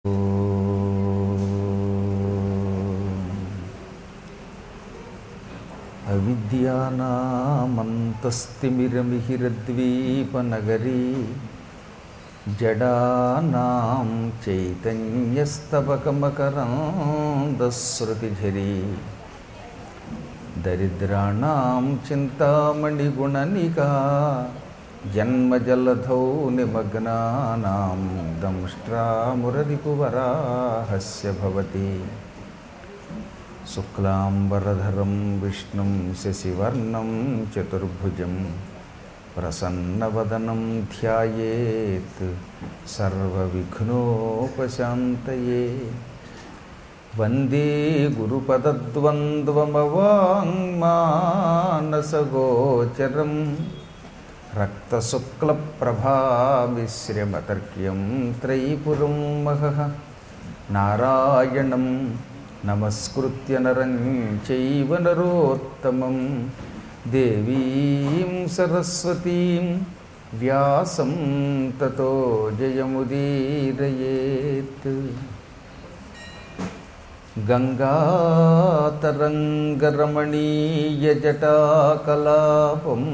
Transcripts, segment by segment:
అవిద్యానామంతస్తిమిరమిహిరద్వీపనగరీ జడానాం చైతన్యస్తవకమకరాందశ్రుతిఝరీ దరిద్రాణం చింతామణిగుణనికా జన్మజలధౌ నిమగ్నానాం దంష్ట్రామురరిపువరాహస్య భవతి శుక్లాంబరధరం విష్ణుం శశివర్ణం చతుర్భుజం ప్రసన్నవదనం ధ్యాయేత్ సర్వవిఘ్నోపశాంతయే వందే గురుపదద్వంద్వమవాङ्మానసగోచరం రక్తశుక్లప్రభామిశ్రమతర్క్యం త్రైపురం మహః నారాయణం నమస్కృత్య నరం చైవ నరోత్తమం దేవీం సరస్వతీం వ్యాసం తతో జయముదీరయేత్ గంగాతరంగరమణీయజటాకలాపం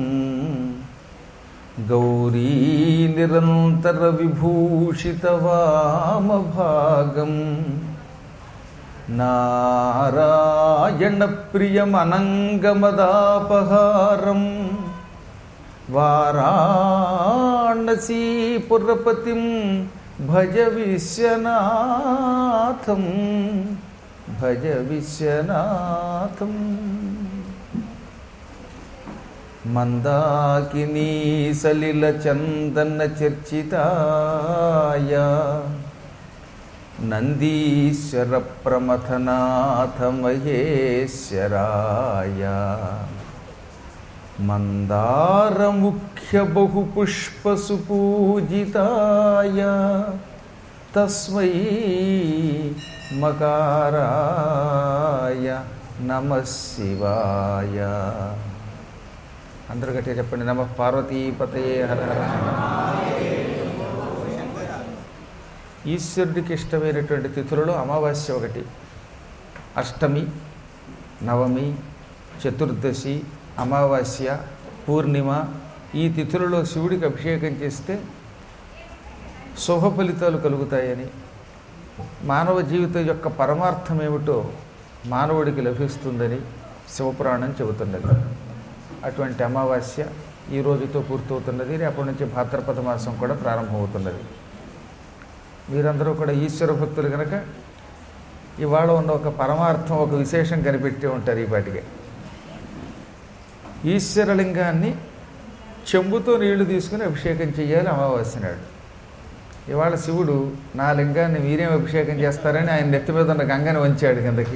గౌరీనిరంతరవిభూషితవామభాగం నారాయణప్రియమనంగమదాపహారం వారాణసీపురపతిం భజ విశ్వనాథం భజ విశ్వనాథం మందాకినీ సలిల చందన చర్చితాయ నందీశ్వర ప్రమథనాథ మహేశ్వరాయ మందారముఖ్య బహుపుష్పసుపూజితాయ తస్మై మకారాయ నమ శివాయ అందరూ గట్టిగా చెప్పండి నమ పార్వతీపతయే హర హర ఈశ్వరుడికి ఇష్టమైనటువంటి తిథులలో అమావాస్య ఒకటి అష్టమి నవమి చతుర్దశి అమావాస్య పూర్ణిమ ఈ తిథులలో శివుడికి అభిషేకం చేస్తే శుభ ఫలితాలు కలుగుతాయని మానవ జీవితం యొక్క పరమార్థం ఏమిటో మానవుడికి లభిస్తుందని శివపురాణం చెబుతున్నది అటువంటి అమావాస్య ఈ రోజుతో పూర్తవుతున్నది రేపటి నుంచి భాద్రపద మాసం కూడా ప్రారంభమవుతున్నది మీరందరూ కూడా ఈశ్వర భక్తులు కనుక ఇవాళ ఉన్న ఒక పరమార్థం ఒక విశేషం కనిపెట్టి ఉంటారు ఈ పాటికి ఈశ్వరలింగాన్ని చెంబుతో నీళ్లు తీసుకుని అభిషేకం చేయాలి అమావాస్య నాడు ఇవాళ శివుడు నా లింగాన్ని మీరేం అభిషేకం చేస్తారని ఆయన నెత్తి మీద ఉన్న గంగని వంచాడు కిందకి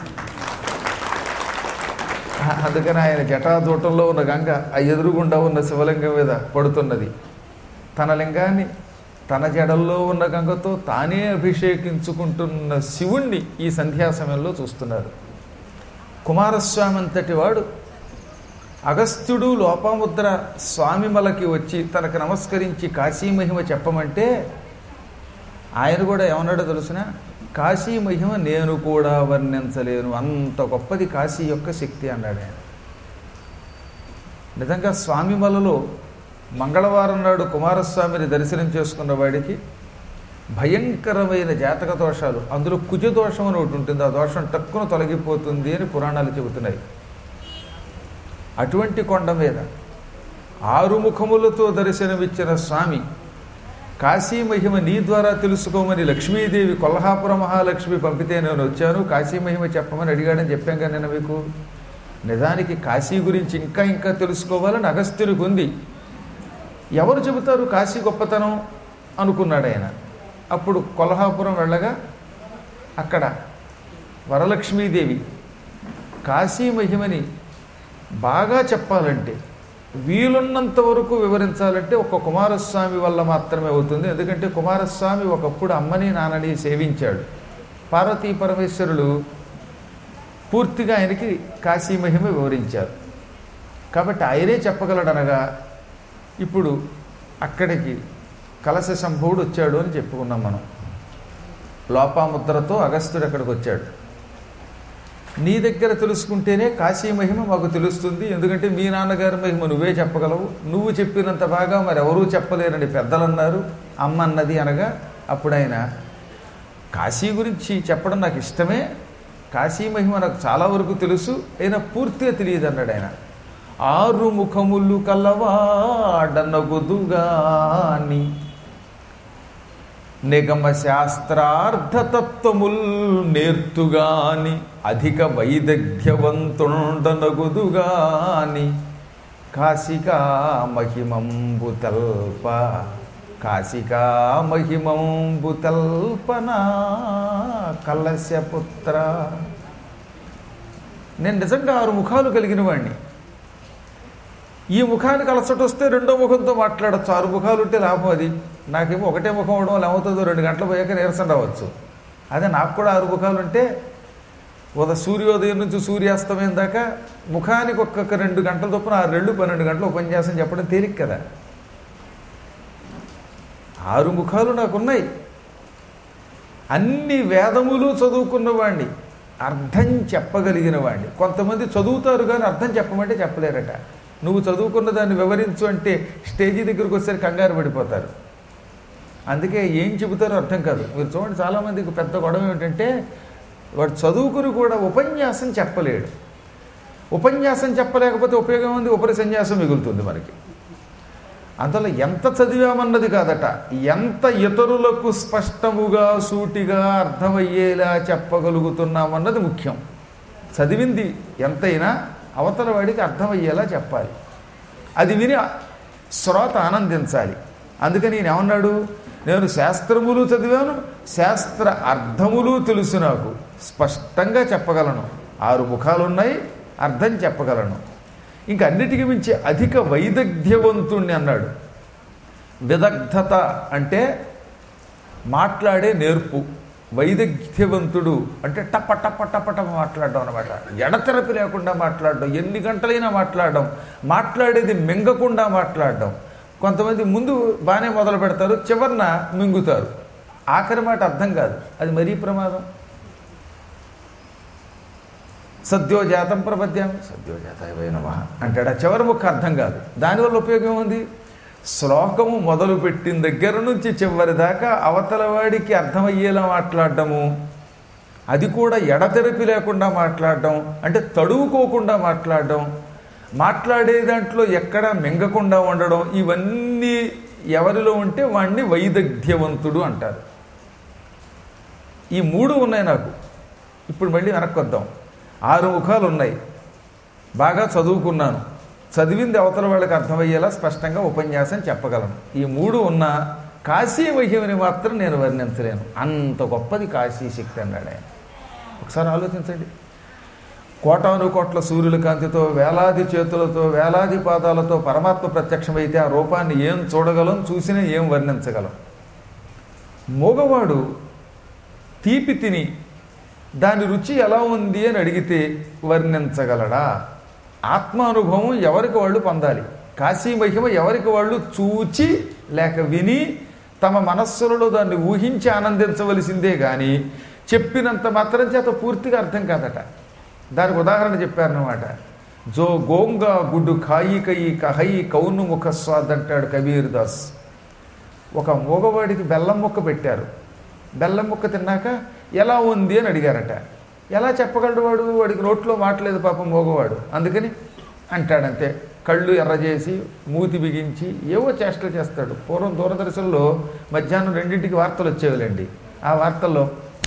అందుకని ఆయన జటాదూటంలో ఉన్న గంగ ఆ ఎదురుగుండా ఉన్న శివలింగం మీద పడుతున్నది తన లింగాన్ని తన జడల్లో ఉన్న గంగతో తానే అభిషేకించుకుంటున్న శివుణ్ణి ఈ సంధ్యా సమయంలో చూస్తున్నారు కుమారస్వామి అంతటి వాడు అగస్త్యుడు లోపాముద్ర స్వామిమలకి వచ్చి తనకు నమస్కరించి కాశీ మహిమ చెప్పమంటే ఆయన కూడా ఏమన్నాడో తెలుసిన కాశీ మహిమ నేను కూడా వర్ణించలేను అంత గొప్పది కాశీ యొక్క శక్తి అన్నాడు ఆయన నిజంగా స్వామిమలలో మంగళవారం నాడు కుమారస్వామిని దర్శనం చేసుకున్న వాడికి భయంకరమైన జాతక దోషాలు అందులో కుజ దోషం అని ఒకటి ఉంటుంది ఆ దోషం టక్కున తొలగిపోతుంది అని పురాణాలు చెబుతున్నాయి అటువంటి కొండ మీద ఆరు ముఖములతో దర్శనమిచ్చిన స్వామి కాశీ మహిమ నీ ద్వారా తెలుసుకోమని లక్ష్మీదేవి కొల్హాపుర మహాలక్ష్మి పంపితే నేను వచ్చాను కాశీ మహిమ చెప్పమని అడిగాడని చెప్పాం కదా నేను మీకు నిజానికి కాశీ గురించి ఇంకా ఇంకా తెలుసుకోవాలని అగస్త్యునికి ఉంది ఎవరు చెబుతారు కాశీ గొప్పతనం అనుకున్నాడు ఆయన అప్పుడు కొల్హాపురం వెళ్ళగా అక్కడ వరలక్ష్మీదేవి కాశీ మహిమని బాగా చెప్పాలంటే వీలున్నంత వరకు వివరించాలంటే ఒక కుమారస్వామి వల్ల మాత్రమే అవుతుంది ఎందుకంటే కుమారస్వామి ఒకప్పుడు అమ్మని నాన్నని సేవించాడు పార్వతీ పరమేశ్వరులు పూర్తిగా ఆయనకి కాశీ మహిమ వివరించారు కాబట్టి ఆయనే చెప్పగలడనగా ఇప్పుడు అక్కడికి కలశ సంభవుడు వచ్చాడు అని చెప్పుకున్నాం మనం లోపాముద్రతో అగస్త్యుడు అక్కడికి వచ్చాడు నీ దగ్గర తెలుసుకుంటేనే కాశీ మహిమ మాకు తెలుస్తుంది ఎందుకంటే మీ నాన్నగారి మహిమ నువ్వే చెప్పగలవు నువ్వు చెప్పినంత బాగా మరి ఎవరూ చెప్పలేరని పెద్దలు అన్నారు అమ్మ అన్నది అనగా అప్పుడు ఆయన కాశీ గురించి చెప్పడం నాకు ఇష్టమే కాశీ మహిమ నాకు చాలా వరకు తెలుసు అయినా పూర్తిగా తెలియదు అన్నాడు ఆయన ఆరు ముఖములు కలవాడనగుదుగాని నిగమ శాస్త్రార్థతత్వముల్ నేర్తుగాని అధిక వైదగ్ధ్యవంతుండనగుదుగాని కాశికా మహిమంబు తల్ప కాశికా మహిమంబు తల్పనా కలశపుత్ర నేను నిజంగా ఆరు ముఖాలు కలిగిన వాడిని ఈ ముఖానికి అలసట వస్తే రెండో ముఖంతో మాట్లాడచ్చు ఆరు ముఖాలు ఉంటే లాభం అది నాకేమో ఒకటే ముఖం అవడం వల్ల ఏమవుతుందో రెండు గంటలు పోయాక నీరసం రావచ్చు అదే నాకు కూడా ఆరు ముఖాలు ఉంటే ఉద సూర్యోదయం నుంచి సూర్యాస్తమయం దాకా ముఖానికి ఒక్కొక్క రెండు గంటల చొప్పున ఆరు రెండు పన్నెండు గంటలు ఉపన్యాసం చెప్పడం తేలిక కదా ఆరు ముఖాలు నాకున్నాయి అన్ని వేదములు చదువుకున్న వాడిని అర్థం చెప్పగలిగిన వాడిని కొంతమంది చదువుతారు కానీ అర్థం చెప్పమంటే చెప్పలేరట నువ్వు చదువుకున్న దాన్ని వివరించు అంటే స్టేజీ దగ్గరికి వచ్చేసరికి కంగారు పడిపోతారు అందుకే ఏం చెబుతారో అర్థం కాదు మీరు చూడండి చాలామందికి పెద్ద గొడవ ఏమిటంటే వాడు చదువుకుని కూడా ఉపన్యాసం చెప్పలేడు ఉపన్యాసం చెప్పలేకపోతే ఉపయోగం ఉంది ఉపరి సన్యాసం మిగులుతుంది మనకి అందులో ఎంత చదివామన్నది కాదట ఎంత ఇతరులకు స్పష్టముగా సూటిగా అర్థమయ్యేలా చెప్పగలుగుతున్నామన్నది ముఖ్యం చదివింది ఎంతైనా అవతల వాడికి అర్థమయ్యేలా చెప్పాలి అది విని శ్రోత ఆనందించాలి అందుకని నేను ఏమన్నాడు నేను శాస్త్రములు చదివాను శాస్త్ర అర్థములు తెలుసు నాకు స్పష్టంగా చెప్పగలను ఆరు ముఖాలు ఉన్నాయి అర్థం చెప్పగలను ఇంకా అన్నిటికీ మించి అధిక వైదగ్ధ్యవంతుణ్ణి అన్నాడు విదగ్ధత అంటే మాట్లాడే నేర్పు వైదగ్ధ్యవంతుడు అంటే టప్ప టప్ప టప్ప టప్ప మాట్లాడడం అనమాట ఎడతెరపి లేకుండా మాట్లాడడం ఎన్ని గంటలైనా మాట్లాడడం మాట్లాడేది మింగకుండా మాట్లాడడం కొంతమంది ముందు బాగానే మొదలు పెడతారు చివరిన మింగుతారు ఆఖరి మాట అర్థం కాదు అది మరీ ప్రమాదం సద్యోజాతం ప్రపద్యామి సద్యోజాతాయ నమ అంటాడు ఆ చివరి ముక్క అర్థం కాదు దానివల్ల ఉపయోగం ఏముంది శ్లోకము మొదలుపెట్టిన దగ్గర నుంచి చివరి దాకా అవతల వాడికి అర్థమయ్యేలా మాట్లాడడము అది కూడా ఎడతెరపి లేకుండా మాట్లాడడం అంటే తడువుకోకుండా మాట్లాడడం మాట్లాడే దాంట్లో ఎక్కడ మింగకుండా ఉండడం ఇవన్నీ ఎవరిలో ఉంటే వాణ్ణి వైదగ్ధ్యవంతుడు అంటారు ఈ మూడు ఉన్నాయి నాకు ఇప్పుడు మళ్ళీ వెనక్కి వద్దాం ఆరు ముఖాలు ఉన్నాయి బాగా చదువుకున్నాను చదివింది అవతల వాళ్ళకి అర్థమయ్యేలా స్పష్టంగా ఉపన్యాసం చెప్పగలను ఈ మూడు ఉన్న కాశీ మహిమని మాత్రం నేను వర్ణించలేను అంత గొప్పది కాశీ శక్తి అన్నాడు ఆయన ఒకసారి ఆలోచించండి కోటాను కోట్ల సూర్యుల కాంతితో వేలాది చేతులతో వేలాది పాదాలతో పరమాత్మ ప్రత్యక్షమైతే ఆ రూపాన్ని ఏం చూడగలం చూసినా ఏం వర్ణించగలం మూగవాడు తీపి తిని దాని రుచి ఎలా ఉంది అని అడిగితే వర్ణించగలడా ఆత్మానుభవం ఎవరికి వాళ్ళు పొందాలి కాశీ మహిమ ఎవరికి వాళ్ళు చూచి లేక విని తమ మనస్సులలో దాన్ని ఊహించి ఆనందించవలసిందే కానీ చెప్పినంత మాత్రం చేత పూర్తిగా అర్థం కాదట దానికి ఉదాహరణ చెప్పారనమాట జో గోంగ గుడ్డు కాయి కయి కహయి కౌను ముఖ స్వాద్ అంటాడు కబీర్ దాస్ ఒక మూగవాడికి బెల్లం ముక్క పెట్టారు బెల్లం ముక్క తిన్నాక ఎలా ఉంది అని అడిగారట ఎలా చెప్పగలడు వాడు వాడికి నోట్లో మాటలేదు పాపం మోగవాడు అందుకని అంటాడంతే కళ్ళు ఎర్రజేసి మూతి బిగించి ఏవో చేష్టలు చేస్తాడు పూర్వం దూరదర్శన్లో మధ్యాహ్నం రెండింటికి వార్తలు వచ్చేవిలేండి ఆ వార్తల్లో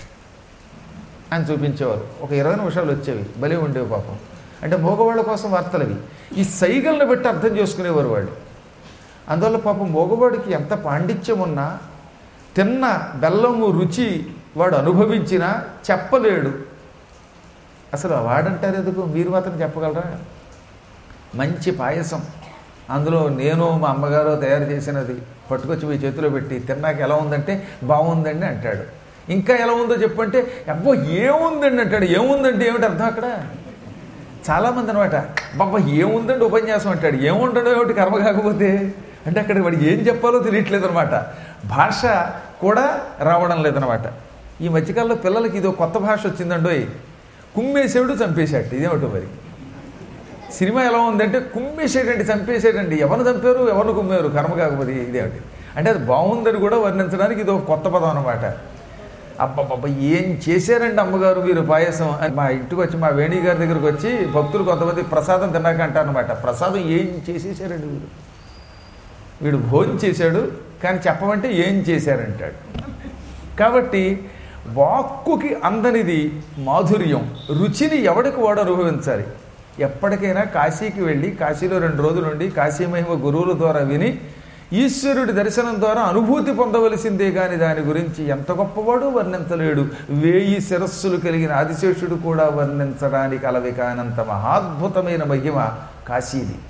అని చూపించేవారు ఒక ఇరవై నిమిషాలు వచ్చేవి భలే ఉండేవి పాపం అంటే మోగవాళ్ళ కోసం వార్తలు అవి ఈ సైగల్ని పెట్టి అర్థం చేసుకునేవారు వాళ్ళు అందువల్ల పాపం మోగవాడికి ఎంత పాండిత్యం ఉన్నా తిన్న బెల్లము రుచి వాడు అనుభవించినా చెప్పలేడు అసలు వాడంటారు ఎందుకు మీరు మాత్రం చెప్పగలరా మంచి పాయసం అందులో నేను మా అమ్మగారు తయారు చేసినది పట్టుకొచ్చి మీ చేతిలో పెట్టి తిన్నాక ఎలా ఉందంటే బాగుందండి అంటాడు ఇంకా ఎలా ఉందో చెప్పంటే అబ్బో ఏముందండి అంటాడు ఏముందంటే ఏమిటి అర్థం అక్కడ చాలామంది అనమాట బాబా ఏముందండి ఉపన్యాసం అంటాడు ఏముండడం ఏమిటి కర్మ కాకపోతే అంటే అక్కడ వాడికి ఏం చెప్పాలో తెలియట్లేదు అనమాట భాష కూడా రావడం లేదనమాట ఈ మధ్యకాలంలో పిల్లలకి ఇదో కొత్త భాష వచ్చిందండోయ్ కుమ్మేసేవాడు చంపేశాడు ఇదేమిటో మరి సినిమా ఎలా ఉందంటే కుమ్మేసేటండి చంపేసేటండి ఎవరిని చంపారు ఎవరిని కుమ్మారు కర్మ కాకపోతే ఇదేమిటి అంటే అది బాగుందని కూడా వర్ణించడానికి ఇది ఒక కొత్త పదం అనమాట అబ్బబ్బబ్బ ఏం చేశారండి అమ్మగారు మీరు పాయసం అని మా ఇంటికి వచ్చి మా వేణి గారి దగ్గరికి వచ్చి భక్తులు కొంతమంది ప్రసాదం తిన్నాక అంటారనమాట ప్రసాదం ఏం చేసేసారండి వీరు వీడు భోజనం చేశాడు కానీ చెప్పమంటే ఏం చేశారంటాడు కాబట్టి వాక్కుకి అందనిది మాధుర్యం రుచిని ఎవడికి వాడు అనుభవించాలి ఎప్పటికైనా కాశీకి వెళ్ళి కాశీలో రెండు రోజులు ఉండి కాశీ మహిమ గురువుల ద్వారా విని ఈశ్వరుడి దర్శనం ద్వారా అనుభూతి పొందవలసిందే కాని దాని గురించి ఎంత గొప్పవాడు వర్ణించలేడు వేయి శిరస్సులు కలిగిన ఆదిశేషుడు కూడా వర్ణించడానికి అలవి కానంత మహాద్భుతమైన మహిమ కాశీది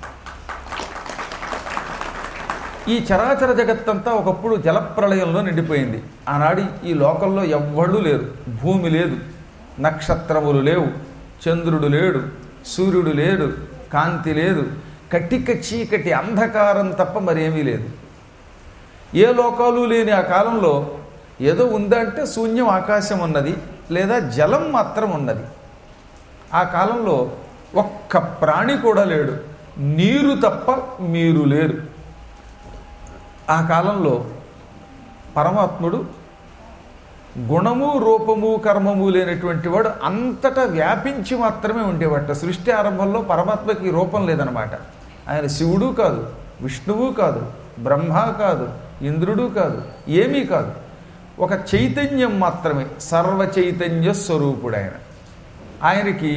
ఈ చరాచర జగత్తంతా ఒకప్పుడు జలప్రళయంలో నిండిపోయింది ఆనాడు ఈ లోకంలో ఎవ్వళ్ళు లేరు భూమి లేదు నక్షత్రములు లేవు చంద్రుడు లేడు సూర్యుడు లేడు కాంతి లేదు కటిక చీకటి అంధకారం తప్ప మరేమీ లేదు ఏ లోకాలు లేని ఆ కాలంలో ఏదో ఉందంటే శూన్యం ఆకాశం ఉన్నది లేదా జలం మాత్రం ఉన్నది ఆ కాలంలో ఒక్క ప్రాణి కూడా లేడు నీరు తప్ప మీరు లేరు ఆ కాలంలో పరమాత్ముడు గుణము రూపము కర్మము లేనటువంటి వాడు అంతటా వ్యాపించి మాత్రమే ఉండేవాట సృష్టి ఆరంభంలో పరమాత్మకి రూపం లేదనమాట ఆయన శివుడు కాదు విష్ణువు కాదు బ్రహ్మ కాదు ఇంద్రుడు కాదు ఏమీ కాదు ఒక చైతన్యం మాత్రమే సర్వ చైతన్య స్వరూపుడు ఆయన ఆయనకి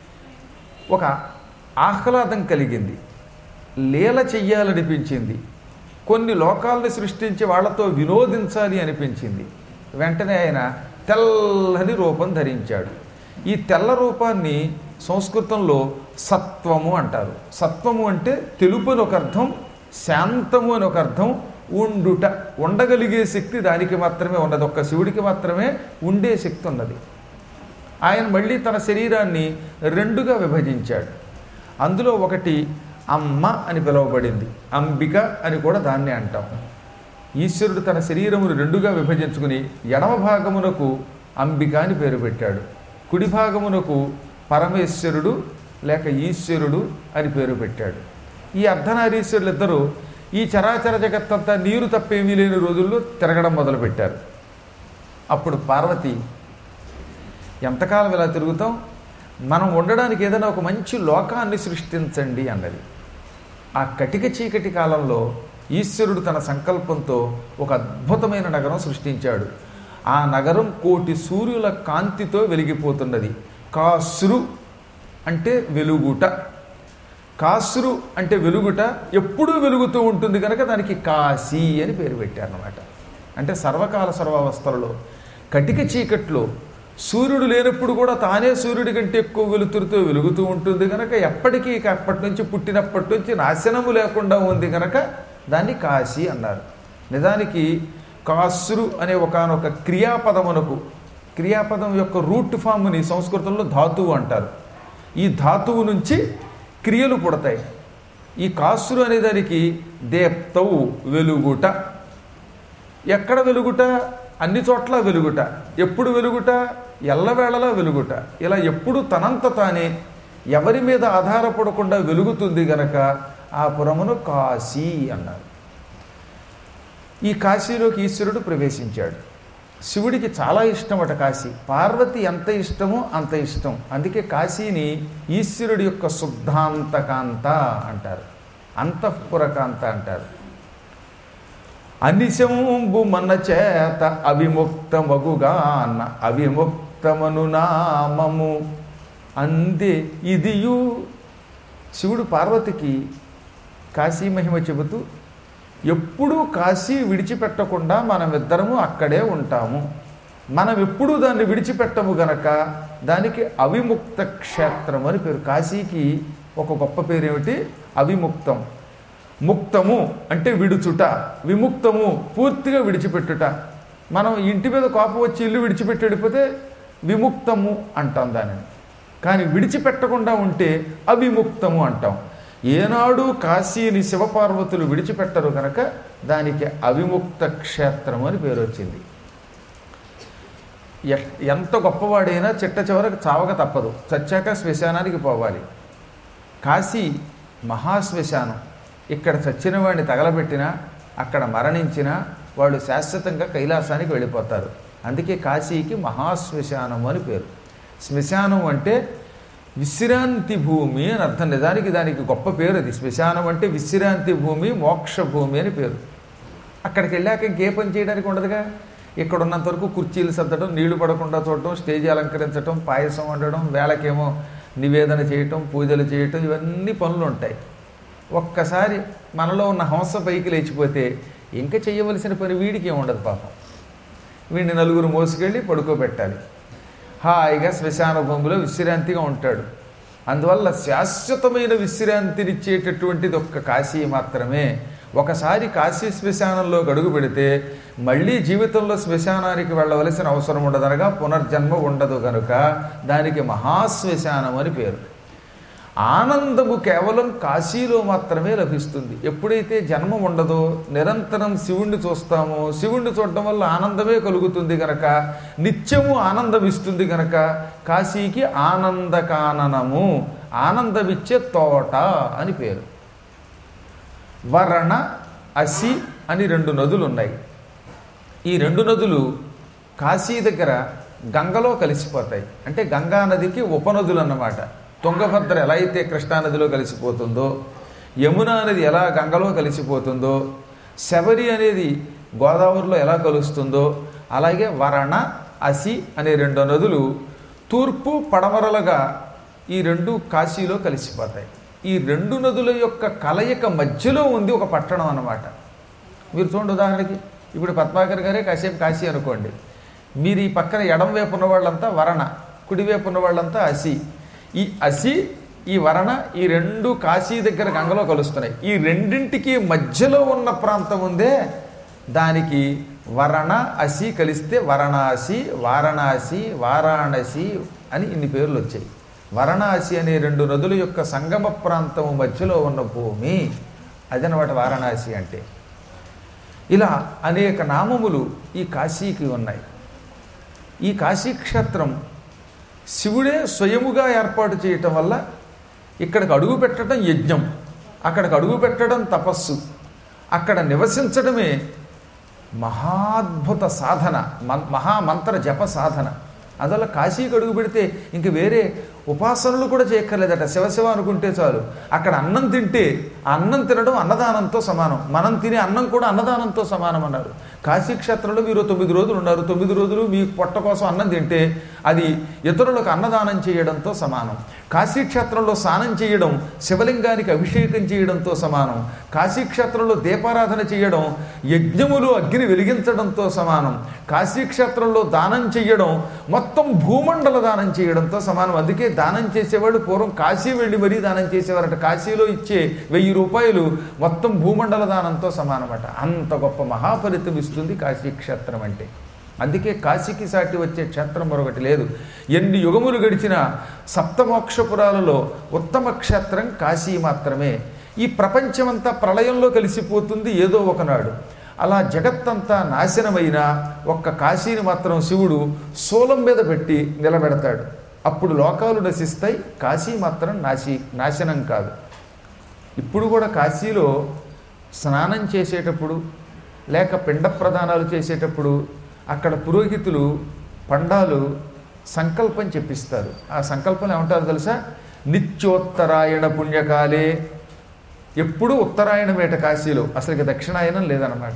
ఒక ఆహ్లాదం కలిగింది లీల చెయ్యాలనిపించింది కొన్ని లోకాలను సృష్టించి వాళ్ళతో వినోదించాలి అనిపించింది వెంటనే ఆయన తెల్లని రూపం ధరించాడు ఈ తెల్ల రూపాన్ని సంస్కృతంలో సత్వము అంటారు సత్వము అంటే తెలుపు అని ఒక అర్థం శాంతము అని ఒక అర్థం ఉండుట ఉండగలిగే శక్తి దానికి మాత్రమే ఉన్నది ఒక్క శివుడికి మాత్రమే ఉండే శక్తి ఉన్నది ఆయన మళ్ళీ తన శరీరాన్ని రెండుగా విభజించాడు అందులో ఒకటి అమ్మ అని పిలువబడింది అంబిక అని కూడా దాన్నే అంటాం ఈశ్వరుడు తన శరీరమును రెండుగా విభజించుకుని ఎడమ భాగమునకు అంబిక అని పేరు పెట్టాడు కుడి భాగమునకు పరమేశ్వరుడు లేక ఈశ్వరుడు అని పేరు పెట్టాడు ఈ అర్ధనారీశ్వరులు ఇద్దరూ ఈ చరాచర జగత్తంతా నీరు తప్పేమీ లేని రోజుల్లో తిరగడం మొదలుపెట్టారు అప్పుడు పార్వతి ఎంతకాలం ఇలా తిరుగుతాం మనం ఉండడానికి ఏదైనా ఒక మంచి లోకాన్ని సృష్టించండి అన్నది ఆ కటిక చీకటి కాలంలో ఈశ్వరుడు తన సంకల్పంతో ఒక అద్భుతమైన నగరం సృష్టించాడు ఆ నగరం కోటి సూర్యుల కాంతితో వెలిగిపోతున్నది కాసురు అంటే వెలుగుట కాసురు అంటే వెలుగుట ఎప్పుడూ వెలుగుతూ ఉంటుంది కనుక దానికి కాశీ అని పేరు పెట్టారన్నమాట అంటే సర్వకాల సర్వావస్థలలో కటిక చీకట్లో సూర్యుడు లేనప్పుడు కూడా తానే సూర్యుడి కంటే ఎక్కువ వెలుతురుతో వెలుగుతూ ఉంటుంది కనుక ఎప్పటికీ ఇక అప్పటి నుంచి పుట్టినప్పటి నుంచి నాశనము లేకుండా ఉంది కనుక దాన్ని కాశీ అన్నారు నిజానికి కాసురు అనే ఒకనొక క్రియాపదమునకు క్రియాపదం యొక్క రూట్ ఫామ్ని సంస్కృతంలో ధాతువు అంటారు ఈ ధాతువు నుంచి క్రియలు పుడతాయి ఈ కాసురు అనే దానికి దేప్తవు వెలుగుట ఎక్కడ వెలుగుట అన్ని చోట్ల వెలుగుట ఎప్పుడు వెలుగుట ఎల్లవేళలా వెలుగుట ఇలా ఎప్పుడు తనంత తానే ఎవరి మీద ఆధారపడకుండా వెలుగుతుంది గనక ఆ పురమును కాశీ అన్నారు ఈ కాశీలోకి ఈశ్వరుడు ప్రవేశించాడు శివుడికి చాలా ఇష్టమట కాశీ పార్వతి ఎంత ఇష్టమో అంత ఇష్టం అందుకే కాశీని ఈశ్వరుడి యొక్క శుద్ధాంతకాంత అంటారు అంతఃపురకాంత అంటారు అనిశంబు మన చేత అవిముక్తమగుగాన అవిముక్తమను నామము అందే ఇదియు శివుడు పార్వతికి కాశీ మహిమ చెబుతూ ఎప్పుడూ కాశీ విడిచిపెట్టకుండా మనమిద్దరము అక్కడే ఉంటాము మనం ఎప్పుడూ దాన్ని విడిచిపెట్టము గనక దానికి అవిముక్త క్షేత్రం అని పేరు కాశీకి ఒక గొప్ప పేరు ఏమిటి అవిముక్తం ముక్తము అంటే విడుచుట విముక్తము పూర్తిగా విడిచిపెట్టుట మనం ఇంటి మీద కోపం వచ్చి ఇల్లు విడిచిపెట్టి వెళ్ళిపోతే విముక్తము అంటాం దానిని కానీ విడిచిపెట్టకుండా ఉంటే అవిముక్తము అంటాం ఏనాడు కాశీని శివపార్వతులు విడిచిపెట్టరు కనుక దానికి అవిముక్త క్షేత్రం అని పేరు వచ్చింది ఎ- ఎంత గొప్పవాడైనా చిట్ట చివరకు చావక తప్పదు చచ్చాక శ్మశానానికి పోవాలి కాశీ మహాశ్మశానం ఇక్కడ చచ్చిన వాడిని తగలబెట్టినా అక్కడ మరణించినా వాళ్ళు శాశ్వతంగా కైలాసానికి వెళ్ళిపోతారు అందుకే కాశీకి మహాశ్మశానం అని పేరు శ్మశానం అంటే విశ్రాంతి భూమి అని అర్థం నిజానికి దానికి గొప్ప పేరు అది శ్మశానం అంటే విశ్రాంతి భూమి మోక్ష భూమి అని పేరు అక్కడికి వెళ్ళాక ఇంకే పని చేయడానికి ఉండదుగా ఇక్కడ ఉన్నంత వరకు కుర్చీలు సర్దడం నీళ్లు పడకుండా చూడటం స్టేజ్ అలంకరించడం పాయసం వండడం వేళకేమో నివేదన చేయటం పూజలు చేయటం ఇవన్నీ పనులు ఉంటాయి ఒక్కసారి మనలో ఉన్న హంస పైకి లేచిపోతే ఇంకా చేయవలసిన పని వీడికి ఏమి ఉండదు పాపం వీడిని నలుగురు మోసుకెళ్ళి పడుకోబెట్టాలి హాయిగా శ్మశాన భూమిలో విశ్రాంతిగా ఉంటాడు అందువల్ల శాశ్వతమైన విశ్రాంతినిచ్చేటటువంటిది ఒక్క కాశీ మాత్రమే ఒకసారి కాశీ శ్మశానంలో అడుగు పెడితే మళ్ళీ జీవితంలో శ్మశానానికి వెళ్ళవలసిన అవసరం ఉండదనగా పునర్జన్మ ఉండదు కనుక దానికి మహాశ్మశానం అని పేరు ఆనందము కేవలం కాశీలో మాత్రమే లభిస్తుంది ఎప్పుడైతే జన్మ ఉండదో నిరంతరం శివుణ్ణి చూస్తామో శివుణ్ణి చూడటం వల్ల ఆనందమే కలుగుతుంది గనక నిత్యము ఆనందం ఇస్తుంది గనక కాశీకి ఆనందకాననము ఆనందమిచ్చే తోట అని పేరు వరణ అసి అని రెండు నదులు ఉన్నాయి ఈ రెండు నదులు కాశీ దగ్గర గంగలో కలిసిపోతాయి అంటే గంగా నదికి ఉపనదులు అన్నమాట తుంగభద్ర ఎలా అయితే కృష్ణానదిలో కలిసిపోతుందో యమునా నది ఎలా గంగలో కలిసిపోతుందో శబరి అనేది గోదావరిలో ఎలా కలుస్తుందో అలాగే వరణ అసి అనే రెండు నదులు తూర్పు పడమరలుగా ఈ రెండు కాశీలో కలిసిపోతాయి ఈ రెండు నదుల యొక్క కలయిక మధ్యలో ఉంది ఒక పట్టణం అన్నమాట మీరు చూడండి ఉదాహరణకి ఇప్పుడు పద్మాకర్ గారే కాసేపు కాశీ అనుకోండి మీరు ఈ పక్కన ఎడం వైపు ఉన్న వాళ్ళంతా వరణ కుడి వైపు ఉన్న వాళ్ళంతా అసి ఈ అసి ఈ వరణ ఈ రెండు కాశీ దగ్గర గంగలో కలుస్తున్నాయి ఈ రెండింటికి మధ్యలో ఉన్న ప్రాంతం ఉందే దానికి వరణ అసి కలిస్తే వరణాసి వారణాసి వారాణసి అని ఇన్ని పేర్లు వచ్చాయి వారణాసి అనే రెండు నదుల యొక్క సంగమ ప్రాంతం మధ్యలో ఉన్న భూమి అదనమాట వారణాసి అంటే ఇలా అనేక నామములు ఈ కాశీకి ఉన్నాయి ఈ కాశీ క్షేత్రం శివుడే స్వయముగా ఏర్పాటు చేయటం వల్ల ఇక్కడికి అడుగు పెట్టడం యజ్ఞం అక్కడికి అడుగు పెట్టడం తపస్సు అక్కడ నివసించడమే మహాద్భుత సాధన మన్ మహామంత్ర జప సాధన అందువల్ల కాశీకి అడుగు పెడితే ఇంక వేరే ఉపాసనలు కూడా చేయక్కర్లేదట శివశివ అనుకుంటే చాలు అక్కడ అన్నం తింటే ఆ అన్నం తినడం అన్నదానంతో సమానం మనం తినే అన్నం కూడా అన్నదానంతో సమానం అన్నారు కాశీ క్షేత్రంలో మీరు తొమ్మిది రోజులు ఉన్నారు తొమ్మిది రోజులు మీ పొట్ట కోసం అన్నం తింటే అది ఇతరులకు అన్నదానం చేయడంతో సమానం కాశీ క్షేత్రంలో స్నానం చేయడం శివలింగానికి అభిషేకం చేయడంతో సమానం కాశీ క్షేత్రంలో దీపారాధన చేయడం యజ్ఞములు అగ్ని వెలిగించడంతో సమానం కాశీ క్షేత్రంలో దానం చేయడం మొత్తం భూమండల దానం చేయడంతో సమానం అందుకే దానం చేసేవాడు పూర్వం కాశీ వెళ్ళి మరీ దానం చేసేవారట కాశీలో ఇచ్చే వెయ్యి రూపాయలు మొత్తం భూమండల దానంతో సమానమట అంత గొప్ప మహాఫలితం ఇస్తుంది కాశీ క్షేత్రం అంటే అందుకే కాశీకి సాటి వచ్చే క్షేత్రం మరొకటి లేదు ఎన్ని యుగములు గడిచిన సప్తమోక్షపురాలలో ఉత్తమ క్షేత్రం కాశీ మాత్రమే ఈ ప్రపంచమంతా ప్రళయంలో కలిసిపోతుంది ఏదో ఒకనాడు అలా జగత్తంతా నాశనమైన ఒక్క కాశీని మాత్రం శివుడు శూలం మీద పెట్టి నిలబెడతాడు అప్పుడు లోకాలు నశిస్తాయి కాశీ మాత్రం నాశి నాశనం కాదు ఇప్పుడు కూడా కాశీలో స్నానం చేసేటప్పుడు లేక పిండ ప్రదానాలు చేసేటప్పుడు అక్కడ పురోహితులు పండాలు సంకల్పం చెప్పిస్తారు ఆ సంకల్పం ఏమంటారు తెలుసా నిత్యోత్తరాయణ పుణ్యకాలే ఎప్పుడూ ఉత్తరాయణ వేట కాశీలో అసలు ఇక దక్షిణాయనం లేదనమాట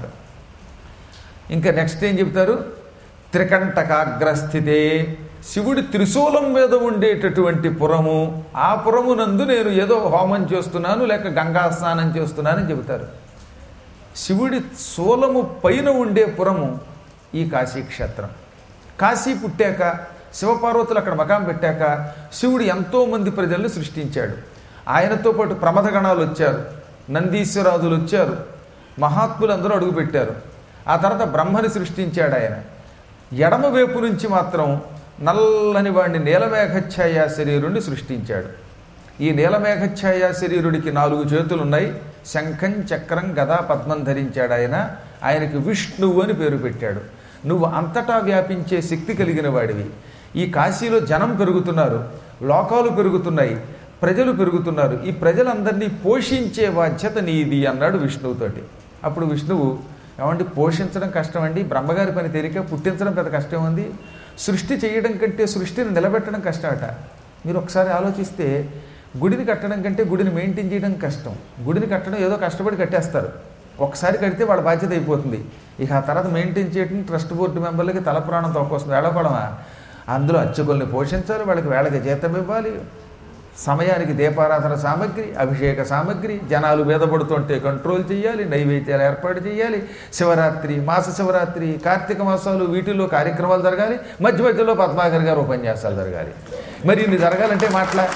ఇంకా నెక్స్ట్ ఏం చెప్తారు త్రికంటకాగ్రస్థితే శివుడి త్రిశూలం మీద ఉండేటటువంటి పురము ఆ పురమునందు నేను ఏదో హోమం చేస్తున్నాను లేక గంగా స్నానం చేస్తున్నానని చెబుతారు శివుడి శూలము పైన ఉండే పురము ఈ కాశీక్షేత్రం కాశీ పుట్టాక శివపార్వతులు అక్కడ మకాం పెట్టాక శివుడు ఎంతోమంది ప్రజల్ని సృష్టించాడు ఆయనతో పాటు ప్రమథగణాలు వచ్చారు నందీశ్వరాదులు వచ్చారు మహాత్ములు అందరూ అడుగుపెట్టారు ఆ తర్వాత బ్రహ్మని సృష్టించాడు ఆయన ఎడమ వైపు నుంచి మాత్రం నల్లని వాడిని నీలమేఘఛాయ శరీరుణ్ణి సృష్టించాడు ఈ నీలమేఘఛాయ శరీరుడికి నాలుగు చేతులు ఉన్నాయి శంఖం చక్రం గదా పద్మం ధరించాడు ఆయన ఆయనకి విష్ణువు అని పేరు పెట్టాడు నువ్వు అంతటా వ్యాపించే శక్తి కలిగిన వాడివి ఈ కాశీలో జనం పెరుగుతున్నారు లోకాలు పెరుగుతున్నాయి ప్రజలు పెరుగుతున్నారు ఈ ప్రజలందరినీ పోషించే బాధ్యత నీది అన్నాడు విష్ణువుతోటి అప్పుడు విష్ణువు ఏమండి పోషించడం కష్టం అండి బ్రహ్మగారి పని తేలిక పుట్టించడం పెద్ద కష్టం ఉంది సృష్టి చేయడం కంటే సృష్టిని నిలబెట్టడం కష్టమట మీరు ఒకసారి ఆలోచిస్తే గుడిని కట్టడం కంటే గుడిని మెయింటైన్ చేయడం కష్టం గుడిని కట్టడం ఏదో కష్టపడి కట్టేస్తారు ఒకసారి కడితే వాళ్ళ బాధ్యత అయిపోతుంది ఇక ఆ తర్వాత మెయింటైన్ చేయడం ట్రస్ట్ బోర్డు మెంబర్లకి తల ప్రాణం తొక్కొస్తుంది వేళపడమా అందులో అర్చకుల్ని పోషించాలి వాళ్ళకి వేళకి జీతం ఇవ్వాలి సమయానికి దీపారాధన సామగ్రి అభిషేక సామగ్రి జనాలు వేదపడుతుంటే కంట్రోల్ చేయాలి నైవేద్యాలు ఏర్పాటు చేయాలి శివరాత్రి మాస శివరాత్రి కార్తీక మాసాలు వీటిల్లో కార్యక్రమాలు జరగాలి మధ్య మధ్యలో పద్మాకర్ గారు ఉపన్యాసాలు జరగాలి మరి ఇన్ని జరగాలంటే మాట్లా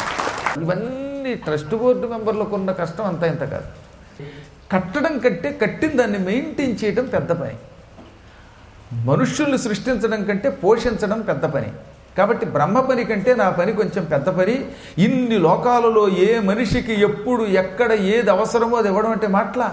ఇవన్నీ ట్రస్ట్ బోర్డు మెంబర్లకు ఉన్న కష్టం అంతా ఇంత కాదు కట్టడం కట్టే కట్టిన దాన్ని మెయింటైన్ చేయడం పెద్ద పని మనుష్యుల్ని సృష్టించడం కంటే పోషించడం పెద్ద పని కాబట్టి బ్రహ్మ పని కంటే నా పని కొంచెం పెద్ద పని ఇన్ని లోకాలలో ఏ మనిషికి ఎప్పుడు ఎక్కడ ఏది అవసరమో అది ఇవ్వడం అంటే మాట్లా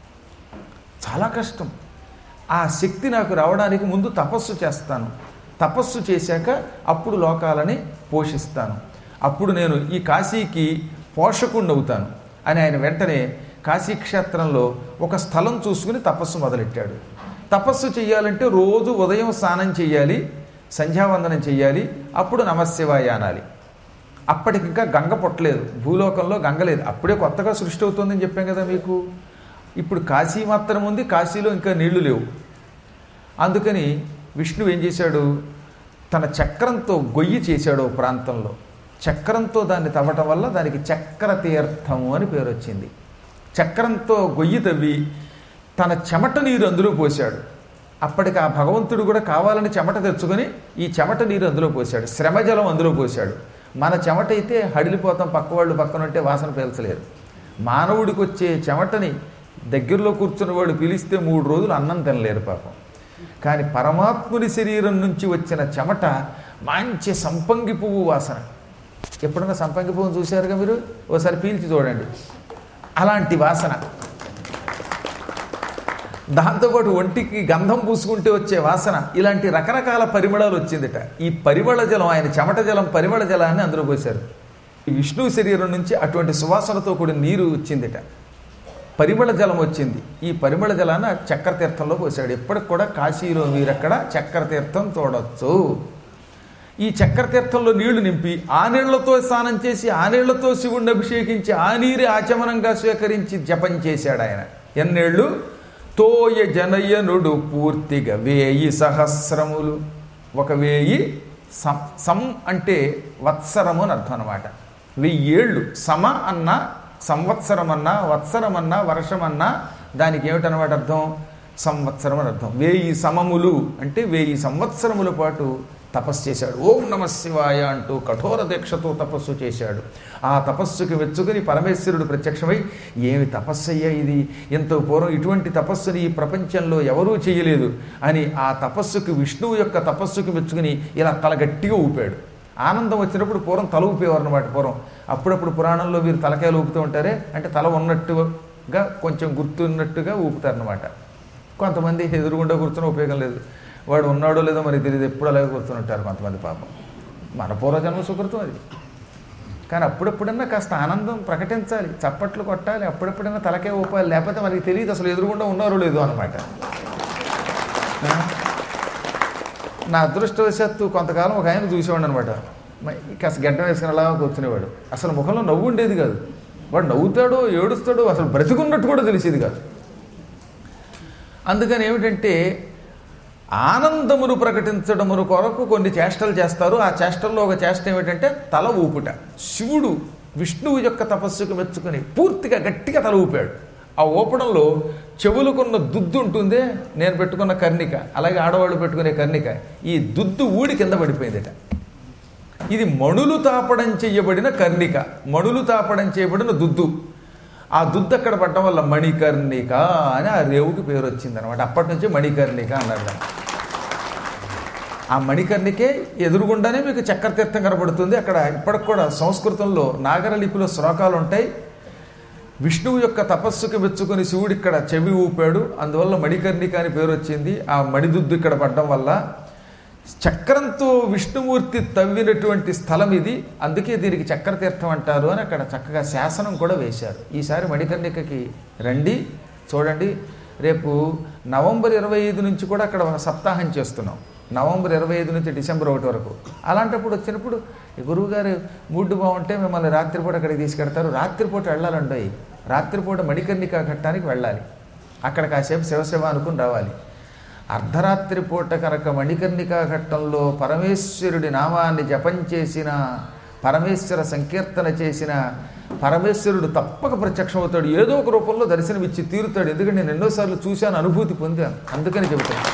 చాలా కష్టం ఆ శక్తి నాకు రావడానికి ముందు తపస్సు చేస్తాను తపస్సు చేశాక అప్పుడు లోకాలని పోషిస్తాను అప్పుడు నేను ఈ కాశీకి పోషకుణ్ణి అవుతాను అని ఆయన వెంటనే కాశీక్షేత్రంలో ఒక స్థలం చూసుకుని తపస్సు మొదలెట్టాడు తపస్సు చేయాలంటే రోజు ఉదయం స్నానం చేయాలి సంధ్యావందనం చేయాలి అప్పుడు నమశివాయ అనాలి అప్పటికి ఇంకా గంగ పుట్టలేదు భూలోకంలో గంగ లేదు అప్పుడే కొత్తగా సృష్టి అవుతుందని చెప్పాం కదా మీకు ఇప్పుడు కాశీ మాత్రం ఉంది కాశీలో ఇంకా నీళ్లు లేవు అందుకని విష్ణువు ఏం చేశాడు తన చక్రంతో గొయ్యి చేశాడు ఓ ప్రాంతంలో చక్రంతో దాన్ని తవ్వటం వల్ల దానికి చక్ర తీర్థము అని పేరు వచ్చింది చక్రంతో గొయ్యి తవ్వి తన చెమట నీరు అందులో పోశాడు అప్పటికి ఆ భగవంతుడు కూడా కావాలని చెమట తెచ్చుకొని ఈ చెమట నీరు అందులో పోశాడు శ్రమజలం అందులో పోశాడు మన చెమట అయితే హడిలిపోతాం పక్క వాళ్ళు పక్కన ఉంటే వాసన పీల్చలేరు మానవుడికి వచ్చే చెమటని దగ్గరలో కూర్చున్న వాడు పిలిస్తే మూడు రోజులు అన్నం తినలేరు పాపం కానీ పరమాత్ముని శరీరం నుంచి వచ్చిన చెమట మంచి సంపంగి పువ్వు వాసన ఎప్పుడన్నా సంపంగి పువ్వును చూశారుగా మీరు ఓసారి పీల్చి చూడండి అలాంటి వాసన దాంతోపాటు ఒంటికి గంధం పూసుకుంటే వచ్చే వాసన ఇలాంటి రకరకాల పరిమళాలు వచ్చిందిట ఈ పరిమళ జలం ఆయన చెమట జలం పరిమళ జలాన్ని అందులో పోశారు ఈ విష్ణువు శరీరం నుంచి అటువంటి సువాసనతో కూడిన నీరు వచ్చిందిట పరిమళ జలం వచ్చింది ఈ పరిమళ జలాన్ని ఆ చక్ర తీర్థంలో పోసాడు ఎప్పటికి కూడా కాశీలో మీరక్కడ చక్ర తీర్థం తోడొచ్చు ఈ చక్ర తీర్థంలో నీళ్లు నింపి ఆ నీళ్లతో స్నానం చేసి ఆ నీళ్లతో శివుణ్ణి అభిషేకించి ఆ నీరు ఆచమనంగా స్వీకరించి జపం చేశాడు ఆయన ఎన్నేళ్ళు తోయ జనయనుడు పూర్తిగా వేయి సహస్రములు ఒక వేయి సం సం అంటే వత్సరము అని అర్థం అనమాట వెయ్యేళ్ళు సమ అన్న సంవత్సరం అన్నా వత్సరం అన్నా వర్షం అన్నా దానికి ఏమిటనమాట అర్థం సంవత్సరం అని అర్థం వేయి సమములు అంటే వేయి సంవత్సరముల పాటు తపస్సు చేశాడు ఓం నమ శివాయ అంటూ కఠోర దీక్షతో తపస్సు చేశాడు ఆ తపస్సుకి మెచ్చుకుని పరమేశ్వరుడు ప్రత్యక్షమై ఏమి తపస్సయ్యా ఇది ఎంతో పూర్వం ఇటువంటి తపస్సుని ఈ ప్రపంచంలో ఎవరూ చేయలేదు అని ఆ తపస్సుకి విష్ణువు యొక్క తపస్సుకి మెచ్చుకుని ఇలా తల గట్టిగా ఊపాడు ఆనందం వచ్చినప్పుడు పూర్వం తల ఊపేవారు అనమాట పూర్వం అప్పుడప్పుడు పురాణంలో మీరు తలకాయలు ఊపుతూ ఉంటారే అంటే తల ఉన్నట్టుగా కొంచెం గుర్తున్నట్టుగా ఊపుతారనమాట కొంతమంది ఎదురుగుండా కూర్చొని ఉపయోగం లేదు వాడు ఉన్నాడో లేదో మరి తెలియదు ఎప్పుడు అలాగే కూర్చొని ఉంటారు కొంతమంది పాపం మన పూర్వజన్మ సుకృతం అది కానీ అప్పుడప్పుడన్నా కాస్త ఆనందం ప్రకటించాలి చప్పట్లు కొట్టాలి అప్పుడప్పుడన్నా తలకే ఊపాలి లేకపోతే మనకి తెలియదు అసలు ఎదురుగుండా ఉన్నారో లేదో అనమాట నా అదృష్టవశాత్తు కొంతకాలం ఒక ఆయన చూసేవాడు అనమాట కాస్త గడ్డం వేసుకుని అలా కూర్చునేవాడు అసలు ముఖంలో నవ్వు ఉండేది కాదు వాడు నవ్వుతాడో ఏడుస్తాడో అసలు బ్రతికున్నట్టు కూడా తెలిసేది కాదు అందుకని ఏమిటంటే ఆనందమును ప్రకటించడమును కొరకు కొన్ని చేష్టలు చేస్తారు ఆ చేష్టల్లో ఒక చేష్ట ఏమిటంటే తల ఊపుట శివుడు విష్ణువు యొక్క తపస్సుకు మెచ్చుకొని పూర్తిగా గట్టిగా తల ఊపాడు ఆ ఊపడంలో చెవులకున్న దుద్దు ఉంటుందే నేను పెట్టుకున్న కర్ణిక అలాగే ఆడవాళ్ళు పెట్టుకునే కర్ణిక ఈ దుద్దు ఊడి కింద పడిపోయిందిట ఇది మణులు తాపడం చేయబడిన కర్ణిక మణులు తాపడం చేయబడిన దుద్దు ఆ దుద్దు అక్కడ పడటం వల్ల మణికర్ణిక అని ఆ రేవుకి పేరు వచ్చింది అనమాట అప్పటి నుంచి మణికర్ణిక అన్నారు దాన్ని. ఆ మణికర్ణికే ఎదురుగుండానే మీకు చక్రతీర్థం కనబడుతుంది అక్కడ ఇప్పటికి కూడా సంస్కృతంలో నాగరలిపిలో శ్లోకాలు ఉంటాయి విష్ణువు యొక్క తపస్సుకి మెచ్చుకొని శివుడు ఇక్కడ చెవి ఊపాడు అందువల్ల మణికర్ణిక అని పేరు వచ్చింది ఆ మణిదుద్దు ఇక్కడ పడ్డం వల్ల చక్రంతో విష్ణుమూర్తి తవ్వినటువంటి స్థలం ఇది అందుకే దీనికి చక్రతీర్థం అంటారు అని అక్కడ చక్కగా శాసనం కూడా వేశారు ఈసారి మణికర్ణికకి రండి చూడండి రేపు నవంబర్ ఇరవై ఐదు నుంచి కూడా అక్కడ సప్తాహం చేస్తున్నాం నవంబర్ ఇరవై ఐదు నుంచి డిసెంబర్ ఒకటి వరకు అలాంటప్పుడు వచ్చినప్పుడు ఈ గురువుగారు మూడ్డు బాగుంటే మిమ్మల్ని రాత్రిపూట అక్కడికి తీసుకెడతారు రాత్రిపూట వెళ్ళాలండి రాత్రిపూట మణికర్ణిక ఘట్టానికి వెళ్ళాలి అక్కడ కాసేపు శివశివ అనుకుని రావాలి అర్ధరాత్రి పూట కనుక మణికర్ణికా ఘట్టంలో పరమేశ్వరుడి నామాన్ని జపం చేసిన పరమేశ్వర సంకీర్తన చేసిన పరమేశ్వరుడు తప్పక ప్రత్యక్షమవుతాడు ఏదో ఒక రూపంలో దర్శనమిచ్చి తీరుతాడు ఎందుకంటే నేను ఎన్నోసార్లు చూశాను అనుభూతి పొందాను అందుకని చెబుతాను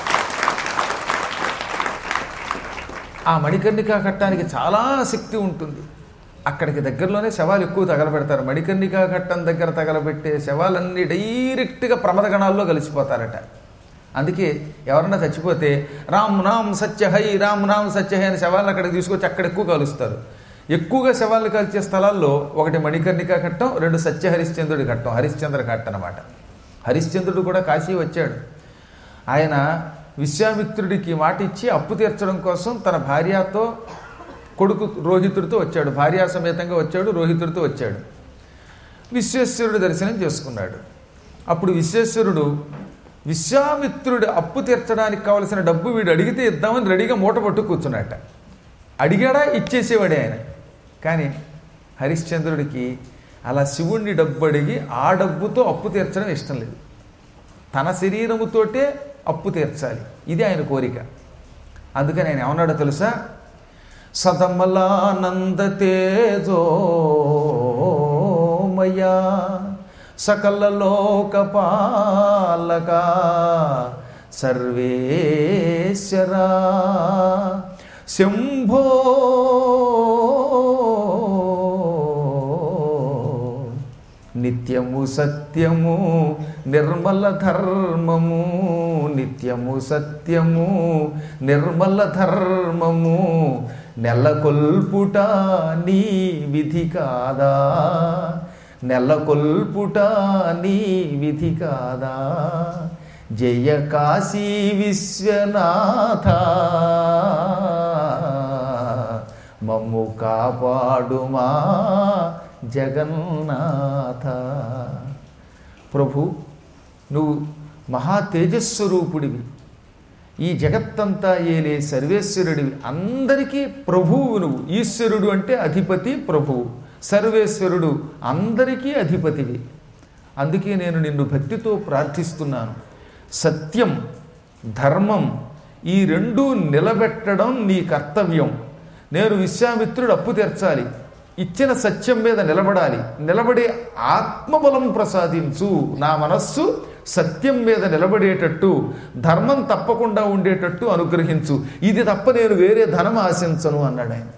ఆ మణికర్ణికా ఘట్టానికి చాలా శక్తి ఉంటుంది అక్కడికి దగ్గరలోనే శవాలు ఎక్కువ తగలబెడతారు మణికర్ణికా ఘట్టం దగ్గర తగలబెట్టే శవాలన్నీ డైరెక్ట్గా ప్రమదగణాల్లో కలిసిపోతారట అందుకే ఎవరన్నా చచ్చిపోతే రామ్ నామ్ సత్య హై రామ్ నామ్ సత్య హై అని శవాలను అక్కడికి తీసుకొచ్చి అక్కడ ఎక్కువ కాలుస్తారు ఎక్కువగా శవాలను కాల్చే స్థలాల్లో ఒకటి మణికర్ణికా ఘట్టం రెండు సత్య హరిశ్చంద్రుడి ఘట్టం హరిశ్చంద్ర ఘట్టం అనమాట హరిశ్చంద్రుడు కూడా కాశీ వచ్చాడు ఆయన విశ్వామిత్రుడికి మాట ఇచ్చి అప్పు తీర్చడం కోసం తన భార్యతో కొడుకు రోహితుడితో వచ్చాడు భార్యా సమేతంగా వచ్చాడు రోహితుడితో వచ్చాడు విశ్వేశ్వరుడు దర్శనం చేసుకున్నాడు అప్పుడు విశ్వేశ్వరుడు విశ్వామిత్రుడు అప్పు తీర్చడానికి కావలసిన డబ్బు వీడు అడిగితే ఇద్దామని రెడీగా మూట పట్టు కూర్చున్నట్ట అడిగాడా ఇచ్చేసేవాడే ఆయన కానీ హరిశ్చంద్రుడికి అలా శివుణ్ణి డబ్బు అడిగి ఆ డబ్బుతో అప్పు తీర్చడం ఇష్టం లేదు తన శరీరముతోటే అప్పు తీర్చాలి ఇది ఆయన కోరిక అందుకని ఆయన ఏమన్నాడో తెలుసా సదమలానంద తేజోమయా సకల లోకపాలక సర్వేశ్వరా శంభో నిత్యము సత్యము నిర్మల ధర్మము నిత్యము సత్యము నిర్మల ధర్మము నెలకొల్పుట నీ విధి కాదా నెలకొల్పుట నీ విధి కాదా జయ కాశీ విశ్వనాథ మమ్ము కాపాడుమా జగన్నాథ ప్రభు నువ్వు మహా తేజస్వరూపుడివి ఈ జగత్తంతా ఏలే సర్వేశ్వరుడివి అందరికీ ప్రభువు నువ్వు ఈశ్వరుడు అంటే అధిపతి ప్రభువు సర్వేశ్వరుడు అందరికీ అధిపతివి అందుకే నేను నిన్ను భక్తితో ప్రార్థిస్తున్నాను సత్యం ధర్మం ఈ రెండు నిలబెట్టడం నీ కర్తవ్యం నేను విశ్వామిత్రుడు అప్పు తీర్చాలి ఇచ్చిన సత్యం మీద నిలబడాలి నిలబడే ఆత్మబలం ప్రసాదించు నా మనస్సు సత్యం మీద నిలబడేటట్టు ధర్మం తప్పకుండా ఉండేటట్టు అనుగ్రహించు ఇది తప్ప నేను వేరే ధనం ఆశించను అన్నాడు ఆయన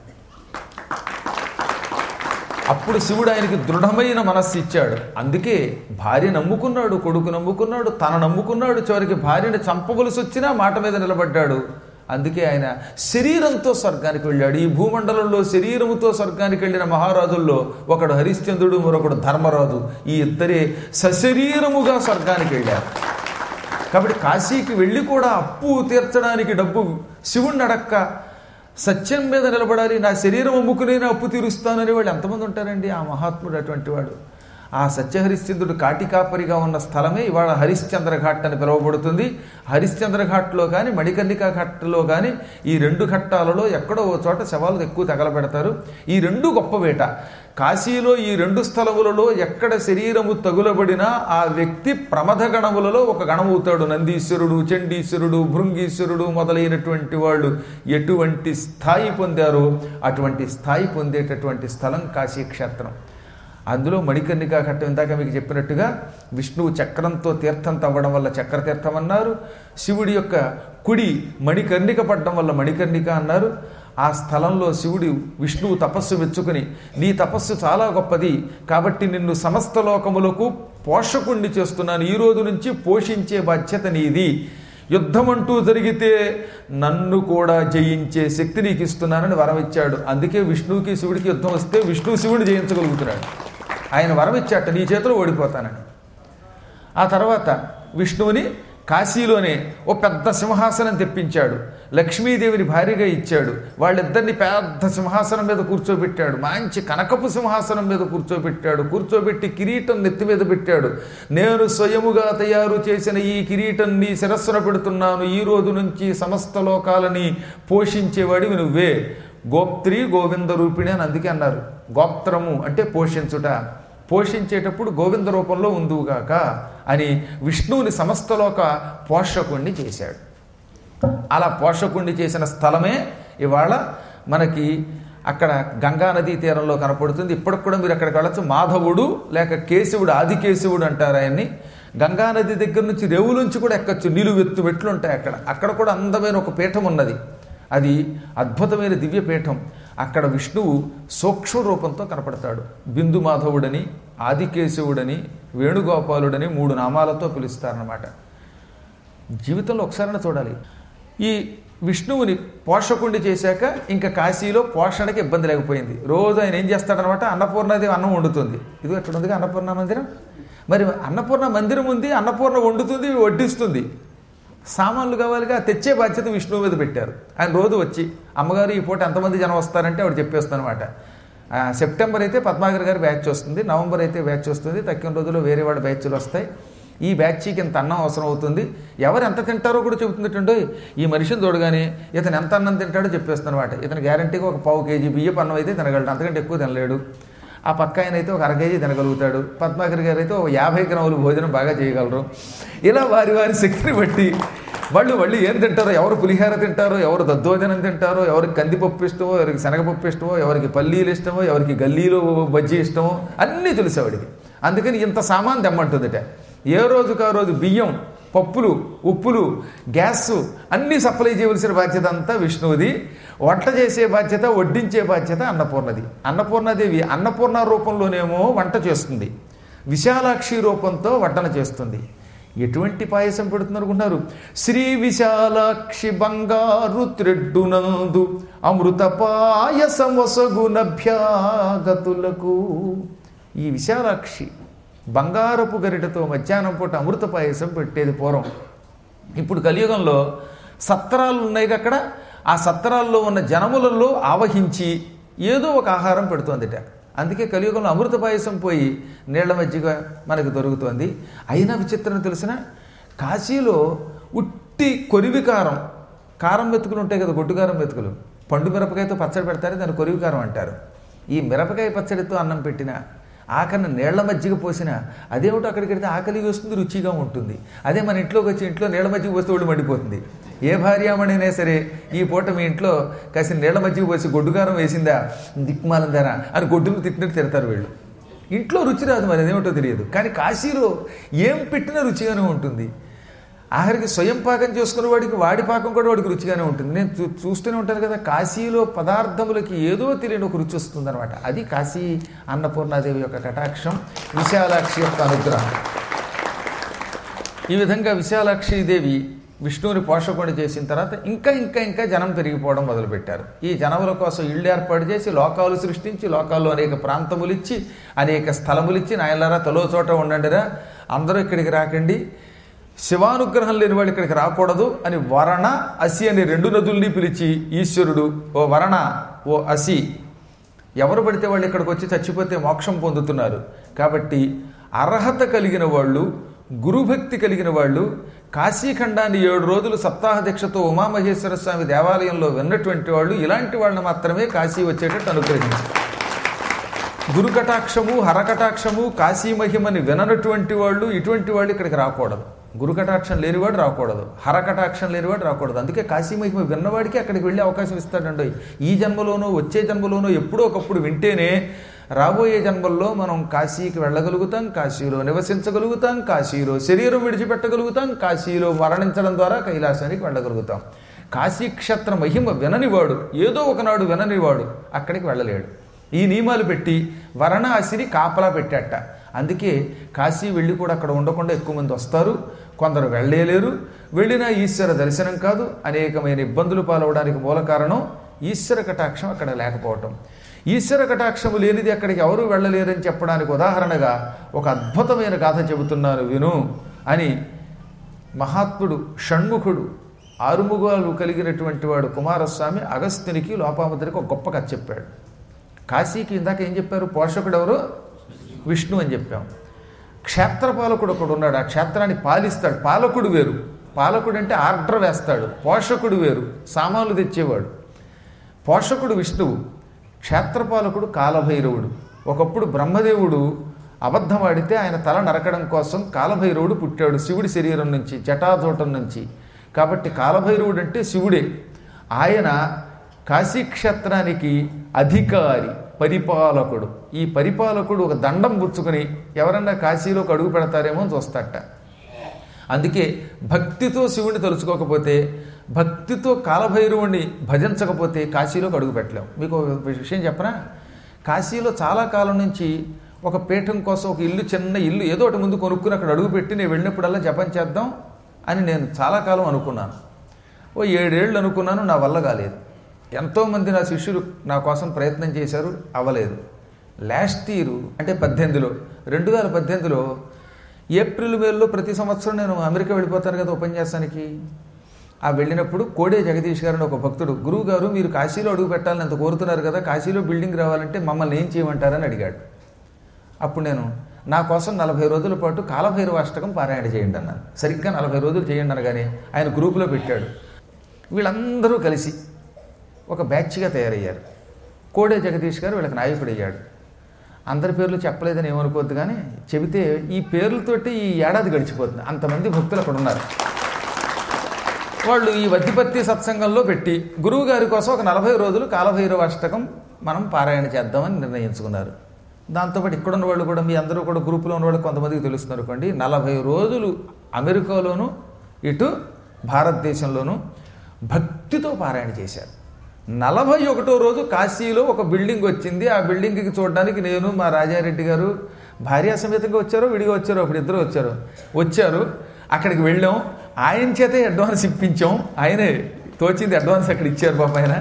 అప్పుడు శివుడు ఆయనకి దృఢమైన మనస్సు ఇచ్చాడు అందుకే భార్య నమ్ముకున్నాడు కొడుకు నమ్ముకున్నాడు తన నమ్ముకున్నాడు చివరికి భార్యని చంపవలసి వచ్చినా మాట మీద నిలబడ్డాడు అందుకే ఆయన శరీరంతో స్వర్గానికి వెళ్ళాడు ఈ భూమండలంలో శరీరముతో స్వర్గానికి వెళ్ళిన మహారాజుల్లో ఒకడు హరిశ్చంద్రుడు మరొకడు ధర్మరాజు ఈ ఇద్దరే సశరీరముగా స్వర్గానికి వెళ్ళారు కాబట్టి కాశీకి వెళ్ళి కూడా అప్పు తీర్చడానికి డబ్బు శివుణ్ణి అడక్క సత్యం మీద నిలబడాలి నా శరీరం అమ్ముకునే అప్పు తీరుస్తానని వాళ్ళు ఎంతమంది ఉంటారండి ఆ మహాత్ముడు అటువంటి వాడు ఆ సత్యహరిశ్చంద్రుడు కాటికాపరిగా ఉన్న స్థలమే ఇవాళ హరిశ్చంద్ర ఘాట్ అని పిలువబడుతుంది హరిశ్చంద్ర ఘాట్లో కానీ మణికర్ణికా ఘాట్లో కానీ ఈ రెండు ఘట్టాలలో ఎక్కడో ఓ చోట శవాలు ఎక్కువ తగలబెడతారు ఈ రెండు గొప్ప వేట కాశీలో ఈ రెండు స్థలములలో ఎక్కడ శరీరము తగులబడినా ఆ వ్యక్తి ప్రమథ గణములలో ఒక గణమవుతాడు నందీశ్వరుడు చండీశ్వరుడు భృంగీశ్వరుడు మొదలైనటువంటి వాళ్ళు ఎటువంటి స్థాయి పొందారో అటువంటి స్థాయి పొందేటటువంటి స్థలం కాశీక్షేత్రం అందులో మణికర్ణికా ఘట్టం ఇందాక మీకు చెప్పినట్టుగా విష్ణువు చక్రంతో తీర్థం తవ్వడం వల్ల చక్రతీర్థం అన్నారు శివుడి యొక్క కుడి మణికర్ణిక పడ్డం వల్ల మణికర్ణిక అన్నారు ఆ స్థలంలో శివుడు విష్ణువు తపస్సు మెచ్చుకుని నీ తపస్సు చాలా గొప్పది కాబట్టి నిన్ను సమస్త లోకములకు పోషకుణ్ణి చేస్తున్నాను ఈ రోజు నుంచి పోషించే బాధ్యత నీది యుద్ధం అంటూ జరిగితే నన్ను కూడా జయించే శక్తి నీకు ఇస్తున్నానని వరం ఇచ్చాడు అందుకే విష్ణువుకి శివుడికి యుద్ధం వస్తే విష్ణువు శివుడిని జయించగలుగుతున్నాడు ఆయన వరం ఇచ్చాట నీ చేతిలో ఓడిపోతానని ఆ తర్వాత విష్ణువుని కాశీలోనే ఓ పెద్ద సింహాసనం తెప్పించాడు లక్ష్మీదేవిని భార్యగా ఇచ్చాడు వాళ్ళిద్దరిని పెద్ద సింహాసనం మీద కూర్చోబెట్టాడు మంచి కనకపు సింహాసనం మీద కూర్చోబెట్టాడు కూర్చోబెట్టి కిరీటం నెత్తి మీద పెట్టాడు నేను స్వయముగా తయారు చేసిన ఈ కిరీటం నీ శిరస్సున పెడుతున్నాను ఈ రోజు నుంచి సమస్త లోకాలని పోషించేవాడివి నువ్వే గోప్త్రి గోవింద రూపిణి అని అందుకే అన్నారు గోప్త్రము అంటే పోషించుట పోషించేటప్పుడు గోవింద రూపంలో ఉందువుగాక అని విష్ణువుని సమస్తలోక పోషకుణ్ణి చేశాడు అలా పోషకుణ్ణి చేసిన స్థలమే ఇవాళ మనకి అక్కడ గంగా నదీ తీరంలో కనపడుతుంది ఇప్పటికి కూడా మీరు అక్కడికి వెళ్ళచ్చు మాధవుడు లేక కేశవుడు ఆదికేశవుడు అంటారు ఆయన్ని గంగా నది దగ్గర నుంచి రేవు నుంచి కూడా ఎక్కచ్చు నిలువెత్తు మెట్లు ఉంటాయి అక్కడ అక్కడ కూడా అందమైన ఒక పీఠం ఉన్నది అది అద్భుతమైన దివ్య పీఠం అక్కడ విష్ణువు సూక్ష్మ రూపంతో కనపడతాడు బిందు మాధవుడని ఆదికేశవుడని వేణుగోపాలుడని మూడు నామాలతో పిలుస్తారన్నమాట జీవితంలో ఒకసారైనా చూడాలి ఈ విష్ణువుని పోషకుండి చేశాక ఇంకా కాశీలో పోషణకి ఇబ్బంది లేకపోయింది రోజు ఆయన ఏం చేస్తాడనమాట అన్నపూర్ణాదేవి అన్నం వండుతుంది ఇది ఎక్కడ ఉందిగా అన్నపూర్ణ మందిరం మరి అన్నపూర్ణ మందిరం ఉంది అన్నపూర్ణ వండుతుంది వడ్డిస్తుంది సామాన్లు కావాలిగా తెచ్చే బాధ్యత విష్ణువు మీద పెట్టారు ఆయన రోజు వచ్చి అమ్మగారు ఈ పూట ఎంతమంది జనం వస్తారంటే ఆవిడ చెప్పేస్తుందన్నమాట ఆ, సెప్టెంబర్ అయితే పద్మాగర్ గారి బ్యాచ్ వస్తుంది నవంబర్ అయితే బ్యాచ్ వస్తుంది తక్కిన రోజుల్లో వేరే వాళ్ళ బ్యాచ్లు వస్తాయి ఈ బ్యాచ్కి ఇంత అన్నం అవసరం అవుతుంది ఎవరు ఎంత తింటారో కూడా చెబుతుందటండి ఈ మనిషిని చూడగానే ఇతను ఎంత అన్నం తింటాడో చెప్పేస్తుంది అనమాట ఇతను గ్యారంటీగా ఒక పావు కేజీ బియ్యపు అన్నం అయితే తినగలడు అంతకంటే ఎక్కువ తినలేడు ఆ పక్క ఆయన అయితే ఒక అర కేజీ తినగలుగుతాడు పద్మాకర్ గారు అయితే ఒక యాభై గ్రాములు భోజనం బాగా చేయగలరు ఇలా వారి వారి శక్తిని బట్టి వాళ్ళు వాళ్ళు ఏం తింటారో ఎవరు పులిహార తింటారో ఎవరు దద్దోజనం తింటారో ఎవరికి కందిపప్పు ఇష్టమో ఎవరికి శనగపప్పు ఇష్టమో ఎవరికి పల్లీలు ఇష్టమో ఎవరికి గల్లీలో బజ్జీ ఇష్టమో అన్నీ తెలుసు ఆవిడికి అందుకని ఇంత సామాన్ తెమ్మంటుందట ఏ రోజుకు ఆ రోజు బియ్యం పప్పులు ఉప్పులు గ్యాస్ అన్నీ సప్లై చేయవలసిన బాధ్యత అంతా విష్ణువుది వంట చేసే బాధ్యత వడ్డించే బాధ్యత అన్నపూర్ణది అన్నపూర్ణదేవి అన్నపూర్ణ రూపంలోనేమో వంట చేస్తుంది విశాలాక్షి రూపంతో వడ్డన చేస్తుంది ఎటువంటి పాయసం పెడుతున్నారు శ్రీ విశాలాక్షి బంగారు త్రెడ్డునందు అమృత పాయసమొసగునభ్యాగతులకు ఈ విశాలాక్షి బంగారపు గరిటతో మధ్యాహ్నం పూట అమృత పాయసం పెట్టేది పూర్వం ఇప్పుడు కలియుగంలో సత్రాలు ఉన్నాయి అక్కడ ఆ సత్రాల్లో ఉన్న జనములలో ఆవహించి ఏదో ఒక ఆహారం పెడుతోందిట అందుకే కలియుగంలో అమృత పాయసం పోయి నీళ్ల మజ్జిగ మనకు దొరుకుతోంది అయినా విచిత్రం తెలిసిన కాశీలో ఉట్టి కొరివి కారం కారం మెతుకులు ఉంటాయి కదా గొడ్డు కారం మెతుకులు పండు మిరపకాయతో పచ్చడి పెడతారు దాన్ని కొరివి కారం అంటారు ఈ మిరపకాయ పచ్చడితో అన్నం పెట్టిన ఆకలిని నీళ్ల మజ్జిగ పోసిన అదేమిటో అక్కడికి వెళ్తే ఆకలి వస్తుంది రుచిగా ఉంటుంది అదే మన ఇంట్లోకి వచ్చి ఇంట్లో నీళ్ల మజ్జిగ పోస్తే ఒళ్ళు మండిపోతుంది ఏ భార్యామణైనా సరే ఈ పూట మీ ఇంట్లో కాసిన నీళ్ల మజ్జిగ పోసి గొడ్డుగారం వేసిందా దిక్మాలం ధర అని గొడ్డును తిట్టినట్టు తిడతారు వీళ్ళు ఇంట్లో రుచి రాదు మరి అదేమిటో తెలియదు కానీ కాశీలో ఏం పెట్టినా రుచిగానే ఉంటుంది ఆఖరికి స్వయం పాకం చేసుకున్న వాడికి వాడి పాకం కూడా వాడికి రుచిగానే ఉంటుంది నేను చూ చూస్తూనే ఉంటాను కదా కాశీలో పదార్థములకి ఏదో తెలియని ఒక రుచి వస్తుందన్నమాట అది కాశీ అన్నపూర్ణాదేవి యొక్క కటాక్షం విశాలాక్షి యొక్క అనుగ్రహం ఈ విధంగా విశాలాక్షిదేవి విష్ణువుని పోషకుని చేసిన తర్వాత ఇంకా ఇంకా ఇంకా జనం పెరిగిపోవడం మొదలుపెట్టారు ఈ జనముల కోసం ఇళ్ళు ఏర్పాటు చేసి లోకాలు సృష్టించి లోకాల్లో అనేక ప్రాంతములు ఇచ్చి అనేక స్థలములు ఇచ్చి నాయనలారా తలో చోట ఉండండిరా అందరూ ఇక్కడికి రాకండి శివానుగ్రహం లేని వాళ్ళు ఇక్కడికి రాకూడదు అని వరణ అసి అనే రెండు నదుల్ని పిలిచి ఈశ్వరుడు ఓ వరణ ఓ అసి ఎవరు పడితే వాళ్ళు ఇక్కడికి వచ్చి చచ్చిపోతే మోక్షం పొందుతున్నారు కాబట్టి అర్హత కలిగిన వాళ్ళు గురుభక్తి కలిగిన వాళ్ళు కాశీఖండాన్ని ఏడు రోజులు సప్తాహ దీక్షతో ఉమామహేశ్వర స్వామి దేవాలయంలో విన్నటువంటి వాళ్ళు ఇలాంటి వాళ్ళని మాత్రమే కాశీ వచ్చేటట్టు అనుగ్రహించారు గురుకటాక్షము హరకటాక్షము కాశీ మహిమని విననటువంటి వాళ్ళు ఇటువంటి వాళ్ళు ఇక్కడికి రాకూడదు గురుకటాక్షం లేనివాడు రాకూడదు హరకటాక్షం లేనివాడు రాకూడదు అందుకే కాశీ మహిమ విన్నవాడికి అక్కడికి వెళ్ళే అవకాశం ఇస్తాడండి ఈ జన్మలోనో వచ్చే జన్మలోనో ఎప్పుడో ఒకప్పుడు వింటేనే రాబోయే జన్మల్లో మనం కాశీకి వెళ్ళగలుగుతాం కాశీలో నివసించగలుగుతాం కాశీలో శరీరం విడిచిపెట్టగలుగుతాం కాశీలో మరణించడం ద్వారా కైలాసానికి వెళ్ళగలుగుతాం కాశీక్షేత్ర మహిమ విననివాడు ఏదో ఒకనాడు విననివాడు అక్కడికి వెళ్ళలేడు ఈ నియమాలు పెట్టి వరణాసిని కాపలా పెట్టాట అందుకే కాశీ వెళ్ళి కూడా అక్కడ ఉండకుండా ఎక్కువ మంది వస్తారు కొందరు వెళ్ళలేరు వెళ్ళినా ఈశ్వర దర్శనం కాదు అనేకమైన ఇబ్బందులు పాలవడానికి మూల కారణం ఈశ్వర కటాక్షం అక్కడ లేకపోవటం ఈశ్వర కటాక్షము లేనిది అక్కడికి ఎవరూ వెళ్ళలేరని చెప్పడానికి ఉదాహరణగా ఒక అద్భుతమైన గాథ చెబుతున్నాను విను అని మహాత్ముడు షణ్ముఖుడు ఆరుముగాలు కలిగినటువంటి వాడు కుమారస్వామి అగస్త్యునికి లోపాముద్రికి ఒక గొప్ప కథ చెప్పాడు కాశీకి ఇందాక ఏం చెప్పారు పోషకుడు ఎవరు విష్ణు అని చెప్పాం క్షేత్రపాలకుడు ఒకడు ఉన్నాడు ఆ క్షేత్రాన్ని పాలిస్తాడు పాలకుడు వేరు పాలకుడు అంటే ఆర్డర్ వేస్తాడు పోషకుడు వేరు సామాన్లు తెచ్చేవాడు పోషకుడు విష్ణువు క్షేత్రపాలకుడు కాలభైరవుడు ఒకప్పుడు బ్రహ్మదేవుడు అబద్ధమాడితే ఆయన తల నరకడం కోసం కాలభైరవుడు పుట్టాడు శివుడి శరీరం నుంచి జటాధూటం నుంచి కాబట్టి కాలభైరవుడు అంటే శివుడే ఆయన కాశీక్షేత్రానికి అధికారి పరిపాలకుడు ఈ పరిపాలకుడు ఒక దండం పుచ్చుకొని ఎవరన్నా కాశీలోకి అడుగు పెడతారేమో అని చూస్తాట అందుకే భక్తితో శివుణ్ణి తలుచుకోకపోతే భక్తితో కాలభైరవుణ్ణి భజించకపోతే కాశీలోకి అడుగు పెట్టలేం మీకు ఒక విషయం చెప్పనా కాశీలో చాలా కాలం నుంచి ఒక పీఠం కోసం ఒక ఇల్లు చిన్న ఇల్లు ఏదో ఒకటి ముందు కొనుక్కుని అక్కడ అడుగు పెట్టి నేను వెళ్ళినప్పుడల్లా జపం చేద్దాం అని నేను చాలా కాలం అనుకున్నాను ఓ ఏడేళ్ళు అనుకున్నాను నా వల్ల కాలేదు ఎంతోమంది నా శిష్యులు నా కోసం ప్రయత్నం చేశారు అవ్వలేదు లాస్ట్ ఇయర్ అంటే పద్దెనిమిదిలో రెండు వేల పద్దెనిమిదిలో ఏప్రిల్ మేలో ప్రతి సంవత్సరం నేను అమెరికా వెళ్ళిపోతాను కదా ఉపన్యాసానికి ఆ వెళ్ళినప్పుడు కోడే జగదీష్ గారు అని ఒక భక్తుడు గురువు గారు మీరు కాశీలో అడుగు పెట్టాలని అంత కోరుతున్నారు కదా కాశీలో బిల్డింగ్ రావాలంటే మమ్మల్ని ఏం చేయమంటారని అడిగాడు అప్పుడు నేను నా కోసం నలభై రోజుల పాటు కాలభైరవాష్టకం పారాయణ చేయండి అన్నాను సరిగ్గా నలభై రోజులు చేయండి అనగానే ఆయన గ్రూపులో పెట్టాడు వీళ్ళందరూ కలిసి ఒక బ్యాచ్గా తయారయ్యారు కోడే జగదీష్ గారు వీళ్ళకి నాయకుడు అయ్యాడు అందరి పేర్లు చెప్పలేదని ఏమనుకోవద్దు కానీ చెబితే ఈ పేర్లతోటి ఈ ఏడాది గడిచిపోతుంది అంతమంది భక్తులు అక్కడ ఉన్నారు వాళ్ళు ఈ వద్దిపత్తి సత్సంగంలో పెట్టి గురువు గారి కోసం ఒక నలభై రోజులు కాలభైరవ అష్టకం మనం పారాయణ చేద్దామని నిర్ణయించుకున్నారు దాంతోపాటు ఇక్కడ ఉన్న వాళ్ళు కూడా మీ అందరూ కూడా గ్రూపులో ఉన్న వాళ్ళు కొంతమందికి తెలుస్తున్నారు అనుకోండి నలభై రోజులు అమెరికాలోను ఇటు భారతదేశంలోను భక్తితో పారాయణ చేశారు నలభై ఒకటో రోజు కాశీలో ఒక బిల్డింగ్ వచ్చింది ఆ బిల్డింగ్కి చూడడానికి నేను మా రాజారెడ్డి గారు భార్యా సమేతంగా వచ్చారో విడిగా వచ్చారో అప్పుడు ఇద్దరు వచ్చారు వచ్చారు అక్కడికి వెళ్ళాం ఆయన చేతే అడ్వాన్స్ ఇప్పించాం ఆయనే తోచింది అడ్వాన్స్ అక్కడ ఇచ్చారు పాప ఆయన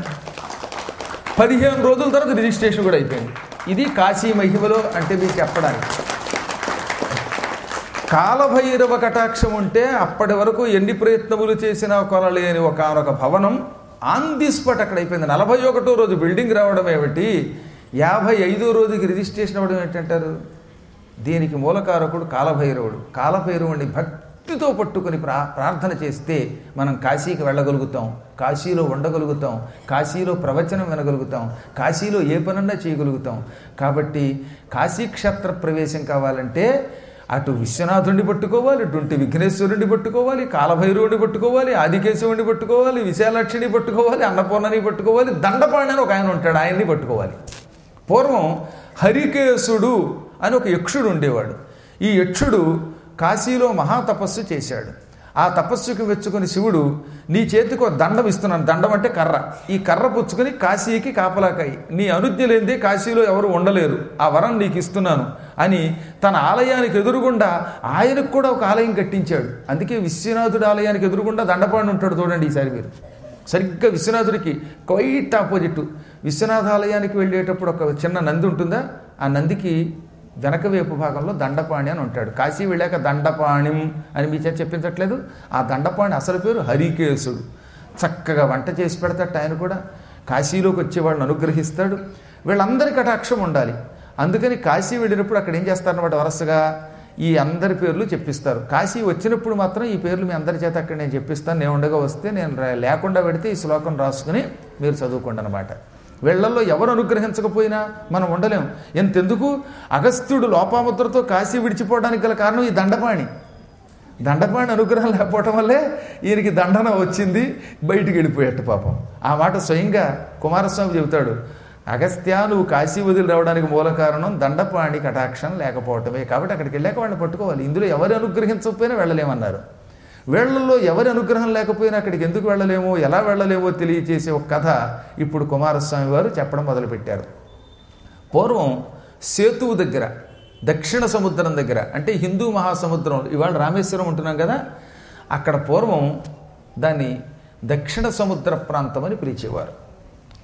పదిహేను రోజుల తర్వాత రిజిస్ట్రేషన్ కూడా అయిపోయింది ఇది కాశీ మహిమలో అంటే మీకు చెప్పడానికి కాలభైరవ కటాక్షం ఉంటే అప్పటి వరకు ఎన్ని ప్రయత్నములు చేసినా కొనలేని ఒకనొక భవనం ఆన్ ది స్పాట్ అక్కడ అయిపోయింది నలభై ఒకటో రోజు బిల్డింగ్ రావడం ఏమిటి యాభై ఐదో రోజుకి రిజిస్ట్రేషన్ అవ్వడం ఏంటంటారు దీనికి మూలకారకుడు కాలభైరవుడు కాలభైరవుడిని భక్తితో పట్టుకొని ప్రా ప్రార్థన చేస్తే మనం కాశీకి వెళ్ళగలుగుతాం కాశీలో ఉండగలుగుతాం కాశీలో ప్రవచనం వినగలుగుతాం కాశీలో ఏ పనన్నా చేయగలుగుతాం కాబట్టి కాశీక్షేత్ర ప్రవేశం కావాలంటే అటు విశ్వనాథుడిని పట్టుకోవాలి ఇటు విఘ్నేశ్వరుడిని పట్టుకోవాలి కాలభైరవుడిని పట్టుకోవాలి ఆదికేశవుడిని పట్టుకోవాలి విశాలాక్షిని పట్టుకోవాలి అన్నపూర్ణని పట్టుకోవాలి దండపాణి అని ఒక ఆయన ఉంటాడు ఆయన్ని పట్టుకోవాలి పూర్వం హరికేశుడు అని ఒక యక్షుడు ఉండేవాడు ఈ యక్షుడు కాశీలో మహాతపస్సు చేశాడు ఆ తపస్సుకి మెచ్చుకుని శివుడు నీ చేతికి ఒక దండం ఇస్తున్నాను దండం అంటే కర్ర ఈ కర్ర పుచ్చుకొని కాశీకి కాపలాకాయి నీ అనుజ్ఞ లేనిదే కాశీలో ఎవరు ఉండలేరు ఆ వరం నీకు ఇస్తున్నాను అని తన ఆలయానికి ఎదురుగుండా ఆయనకు కూడా ఒక ఆలయం కట్టించాడు అందుకే విశ్వనాథుడి ఆలయానికి ఎదురుగుండా దండపాండి ఉంటాడు చూడండి ఈసారి మీరు సరిగ్గా విశ్వనాథుడికి క్వైట్ ఆపోజిట్ విశ్వనాథ ఆలయానికి వెళ్ళేటప్పుడు ఒక చిన్న నంది ఉంటుందా ఆ నందికి వెనక వైపు భాగంలో దండపాణి అని ఉంటాడు కాశీ వెళ్ళాక దండపాణిం అని మీ చేత చెప్పించట్లేదు ఆ దండపాణి అసలు పేరు హరికేశుడు చక్కగా వంట చేసి పెడతాడు ఆయన కూడా కాశీలోకి వచ్చే వాళ్ళని అనుగ్రహిస్తాడు వీళ్ళందరి కటాక్షం ఉండాలి అందుకని కాశీ వెళ్ళినప్పుడు అక్కడ ఏం చేస్తారన్నమాట వరుసగా ఈ అందరి పేర్లు చెప్పిస్తారు కాశీ వచ్చినప్పుడు మాత్రం ఈ పేర్లు మీ అందరి చేత అక్కడ నేను చెప్పిస్తాను నేను ఉండగా వస్తే నేను రా- లేకుండా పెడితే ఈ శ్లోకం రాసుకుని మీరు చదువుకోండి అనమాట వీళ్ళల్లో ఎవరు అనుగ్రహించకపోయినా మనం ఉండలేం ఎంతెందుకు అగస్త్యుడు లోపాముద్రతో కాశీ విడిచిపోవడానికి గల కారణం ఈ దండపాణి దండపాణి అనుగ్రహం లేకపోవటం వల్లే ఈయనకి దండన వచ్చింది బయటికి వెళ్ళిపోయేట్టు పాపం ఆ మాట స్వయంగా కుమారస్వామి చెబుతాడు అగస్త్య నువ్వు కాశీ వదిలి రావడానికి మూల కారణం దండపాణి కటాక్షం లేకపోవటమే కాబట్టి అక్కడికి వెళ్ళాక వాళ్ళని పట్టుకోవాలి ఇందులో ఎవరు అనుగ్రహించకపోయినా వెళ్ళలేమన్నారు వీళ్ళల్లో ఎవరి అనుగ్రహం లేకపోయినా అక్కడికి ఎందుకు వెళ్ళలేమో ఎలా వెళ్ళలేమో తెలియచేసే ఒక కథ ఇప్పుడు కుమారస్వామి వారు చెప్పడం మొదలుపెట్టారు పూర్వం సేతువు దగ్గర దక్షిణ సముద్రం దగ్గర అంటే హిందూ మహాసముద్రం ఇవాళ రామేశ్వరం ఉంటున్నాం కదా అక్కడ పూర్వం దాన్ని దక్షిణ సముద్ర ప్రాంతం అని పిలిచేవారు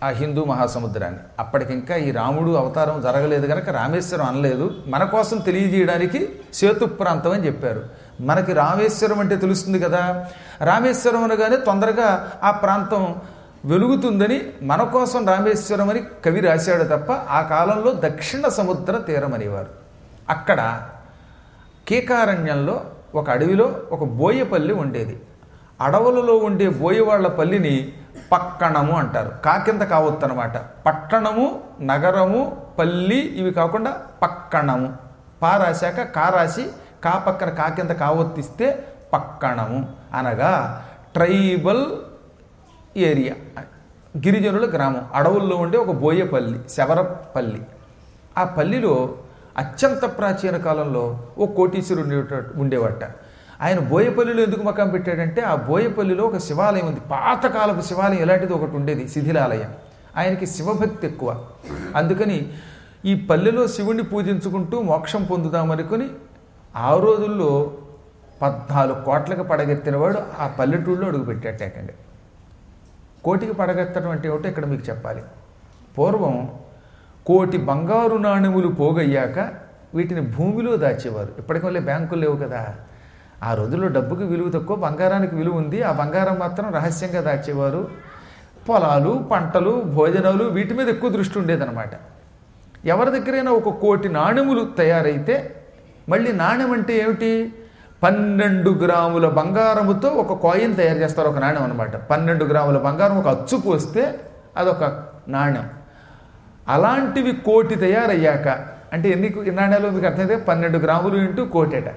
ఆ హిందూ మహాసముద్రాన్ని అప్పటికింకా ఈ రాముడు అవతారం జరగలేదు కనుక రామేశ్వరం అనలేదు మన కోసం తెలియజేయడానికి సేతు ప్రాంతం అని చెప్పారు మనకి రామేశ్వరం అంటే తెలుస్తుంది కదా రామేశ్వరం అనగానే తొందరగా ఆ ప్రాంతం వెలుగుతుందని మన కోసం రామేశ్వరం అని కవి రాశాడు తప్ప ఆ కాలంలో దక్షిణ సముద్ర తీరం అనేవారు అక్కడ కీకారణ్యంలో ఒక అడవిలో ఒక బోయపల్లి ఉండేది అడవులలో ఉండే బోయవాళ్ల పల్లిని పక్కణము అంటారు కాకింత కావద్దు అనమాట పట్టణము నగరము పల్లి ఇవి కాకుండా పక్కణము పా రాశాక కా రాసి కా పక్కన కాకింత కావొత్తిస్తే పక్కణము అనగా ట్రైబల్ ఏరియా గిరిజనుల గ్రామం అడవుల్లో ఉండే ఒక బోయపల్లి శవరపల్లి ఆ పల్లిలో అత్యంత ప్రాచీన కాలంలో ఓ కోటీశ్వరుడు ఉండేట ఉండేవట ఆయన బోయపల్లిలో ఎందుకు మకాం పెట్టాడంటే ఆ బోయపల్లిలో ఒక శివాలయం ఉంది పాతకాలపు శివాలయం ఇలాంటిది ఒకటి ఉండేది శిథిలాలయం ఆయనకి శివభక్తి ఎక్కువ అందుకని ఈ పల్లెలో శివుణ్ణి పూజించుకుంటూ మోక్షం పొందుదామనుకుని ఆ రోజుల్లో పద్నాలుగు కోట్లకు పడగెత్తినవాడు ఆ పల్లెటూళ్ళలో అడుగుపెట్టాట ఏకంగా కోటికి పడగెత్తడం అంటే ఏమిటో ఇక్కడ మీకు చెప్పాలి పూర్వం కోటి బంగారు నాణెములు పోగయ్యాక వీటిని భూమిలో దాచేవారు ఇప్పటికి వల్లే బ్యాంకులు లేవు కదా ఆ రోజుల్లో డబ్బుకి విలువ తక్కువ బంగారానికి విలువ ఉంది ఆ బంగారం మాత్రం రహస్యంగా దాచేవారు పొలాలు పంటలు భోజనాలు వీటి మీద ఎక్కువ దృష్టి ఉండేదన్నమాట ఎవరి దగ్గరైనా ఒక కోటి నాణెములు తయారైతే మళ్ళీ నాణెం అంటే ఏమిటి పన్నెండు గ్రాముల బంగారముతో ఒక కాయిన్ తయారు చేస్తారు ఒక నాణెం అనమాట పన్నెండు గ్రాముల బంగారం ఒక అచ్చు పోస్తే అదొక నాణెం అలాంటివి కోటి తయారయ్యాక అంటే ఎన్ని నాణ్యాలు మీకు అర్థమైతే పన్నెండు గ్రాములు ఇంటూ కోటేట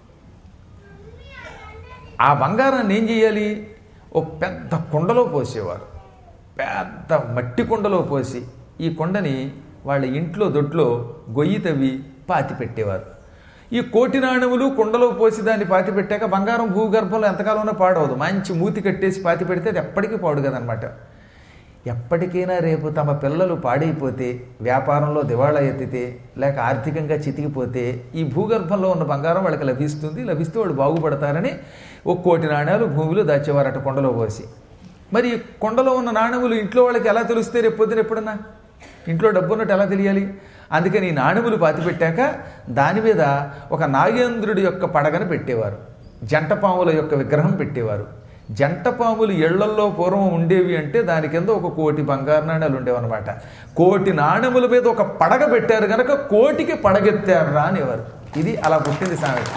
ఆ బంగారాన్ని ఏం చేయాలి ఓ పెద్ద కుండలో పోసేవారు పెద్ద మట్టి కుండలో పోసి ఈ కుండని వాళ్ళ ఇంట్లో దొడ్లో గొయ్యి తవ్వి పాతి పెట్టేవారు ఈ కోటి నాణెములు కుండలో పోసి దాన్ని పాతి పెట్టాక బంగారం భూగర్భంలో ఎంతకాలంలో పాడవదు మంచి మూతి కట్టేసి పాతి పెడితే అది ఎప్పటికీ పాడు కదనమాట ఎప్పటికైనా రేపు తమ పిల్లలు పాడైపోతే వ్యాపారంలో దివాళా ఎత్తితే లేక ఆర్థికంగా చితికిపోతే ఈ భూగర్భంలో ఉన్న బంగారం వాళ్ళకి లభిస్తుంది లభిస్తే వాళ్ళు బాగుపడతారని ఒక కోటి నాణ్యాలు భూమిలో దాచేవారట కొండలో పోసి మరి ఈ కొండలో ఉన్న నాణ్యములు ఇంట్లో వాళ్ళకి ఎలా తెలుస్తే రేపు పొద్దున ఎప్పుడన్నా ఇంట్లో డబ్బు ఉన్నట్టు ఎలా తెలియాలి అందుకని ఈ నాణెములు పాతిపెట్టాక దాని మీద ఒక నాగేంద్రుడి యొక్క పడగను పెట్టేవారు జంట పాముల యొక్క విగ్రహం పెట్టేవారు జంట పాములు ఇళ్లల్లో పూర్వం ఉండేవి అంటే దాని కింద ఒక కోటి బంగారు నాణ్యాలు ఉండేవన్నమాట కోటి నాణెముల మీద ఒక పడగ పెట్టారు కనుక కోటికి పడగెత్తారా అనేవారు ఇది అలా పుట్టింది సామెత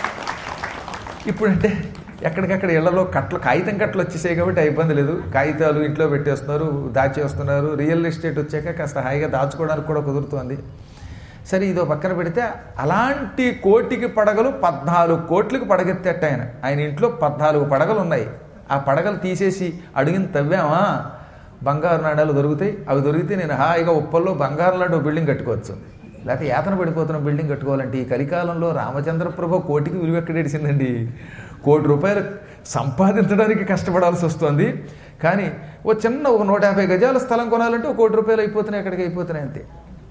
ఇప్పుడంటే ఎక్కడికక్కడ ఇళ్లలో కట్టలు కాగితం కట్టలు వచ్చేసాయి కాబట్టి ఆ ఇబ్బంది లేదు కాగితాలు ఇంట్లో పెట్టేస్తున్నారు దాచేస్తున్నారు రియల్ ఎస్టేట్ వచ్చాక కాస్త హాయిగా దాచుకోవడానికి కూడా కుదురుతుంది సరే ఇదో పక్కన పెడితే అలాంటి కోటికి పడగలు పద్నాలుగు కోట్లకి పడగెత్తేట ఆయన ఆయన ఇంట్లో పద్నాలుగు పడగలు ఉన్నాయి ఆ పడగలు తీసేసి అడిగిన తవ్వామా బంగారు నాణాలు దొరుకుతాయి అవి దొరికితే నేను హాయిగా ఉప్పల్లో బంగారం లాంటి బిల్డింగ్ కట్టుకోవచ్చు లేకపోతే ఏతన పడిపోతున్న బిల్డింగ్ కట్టుకోవాలంటే ఈ కలికాలంలో రామచంద్ర ప్రభు కోటికి విలువ ఎక్కడేసిందండి కోటి రూపాయలు సంపాదించడానికి కష్టపడాల్సి వస్తుంది కానీ ఓ చిన్న ఒక నూట యాభై గజాల స్థలం కొనాలంటే ఒక కోటి రూపాయలు అయిపోతున్నాయి ఎక్కడికి అయిపోతున్నాయి అంతే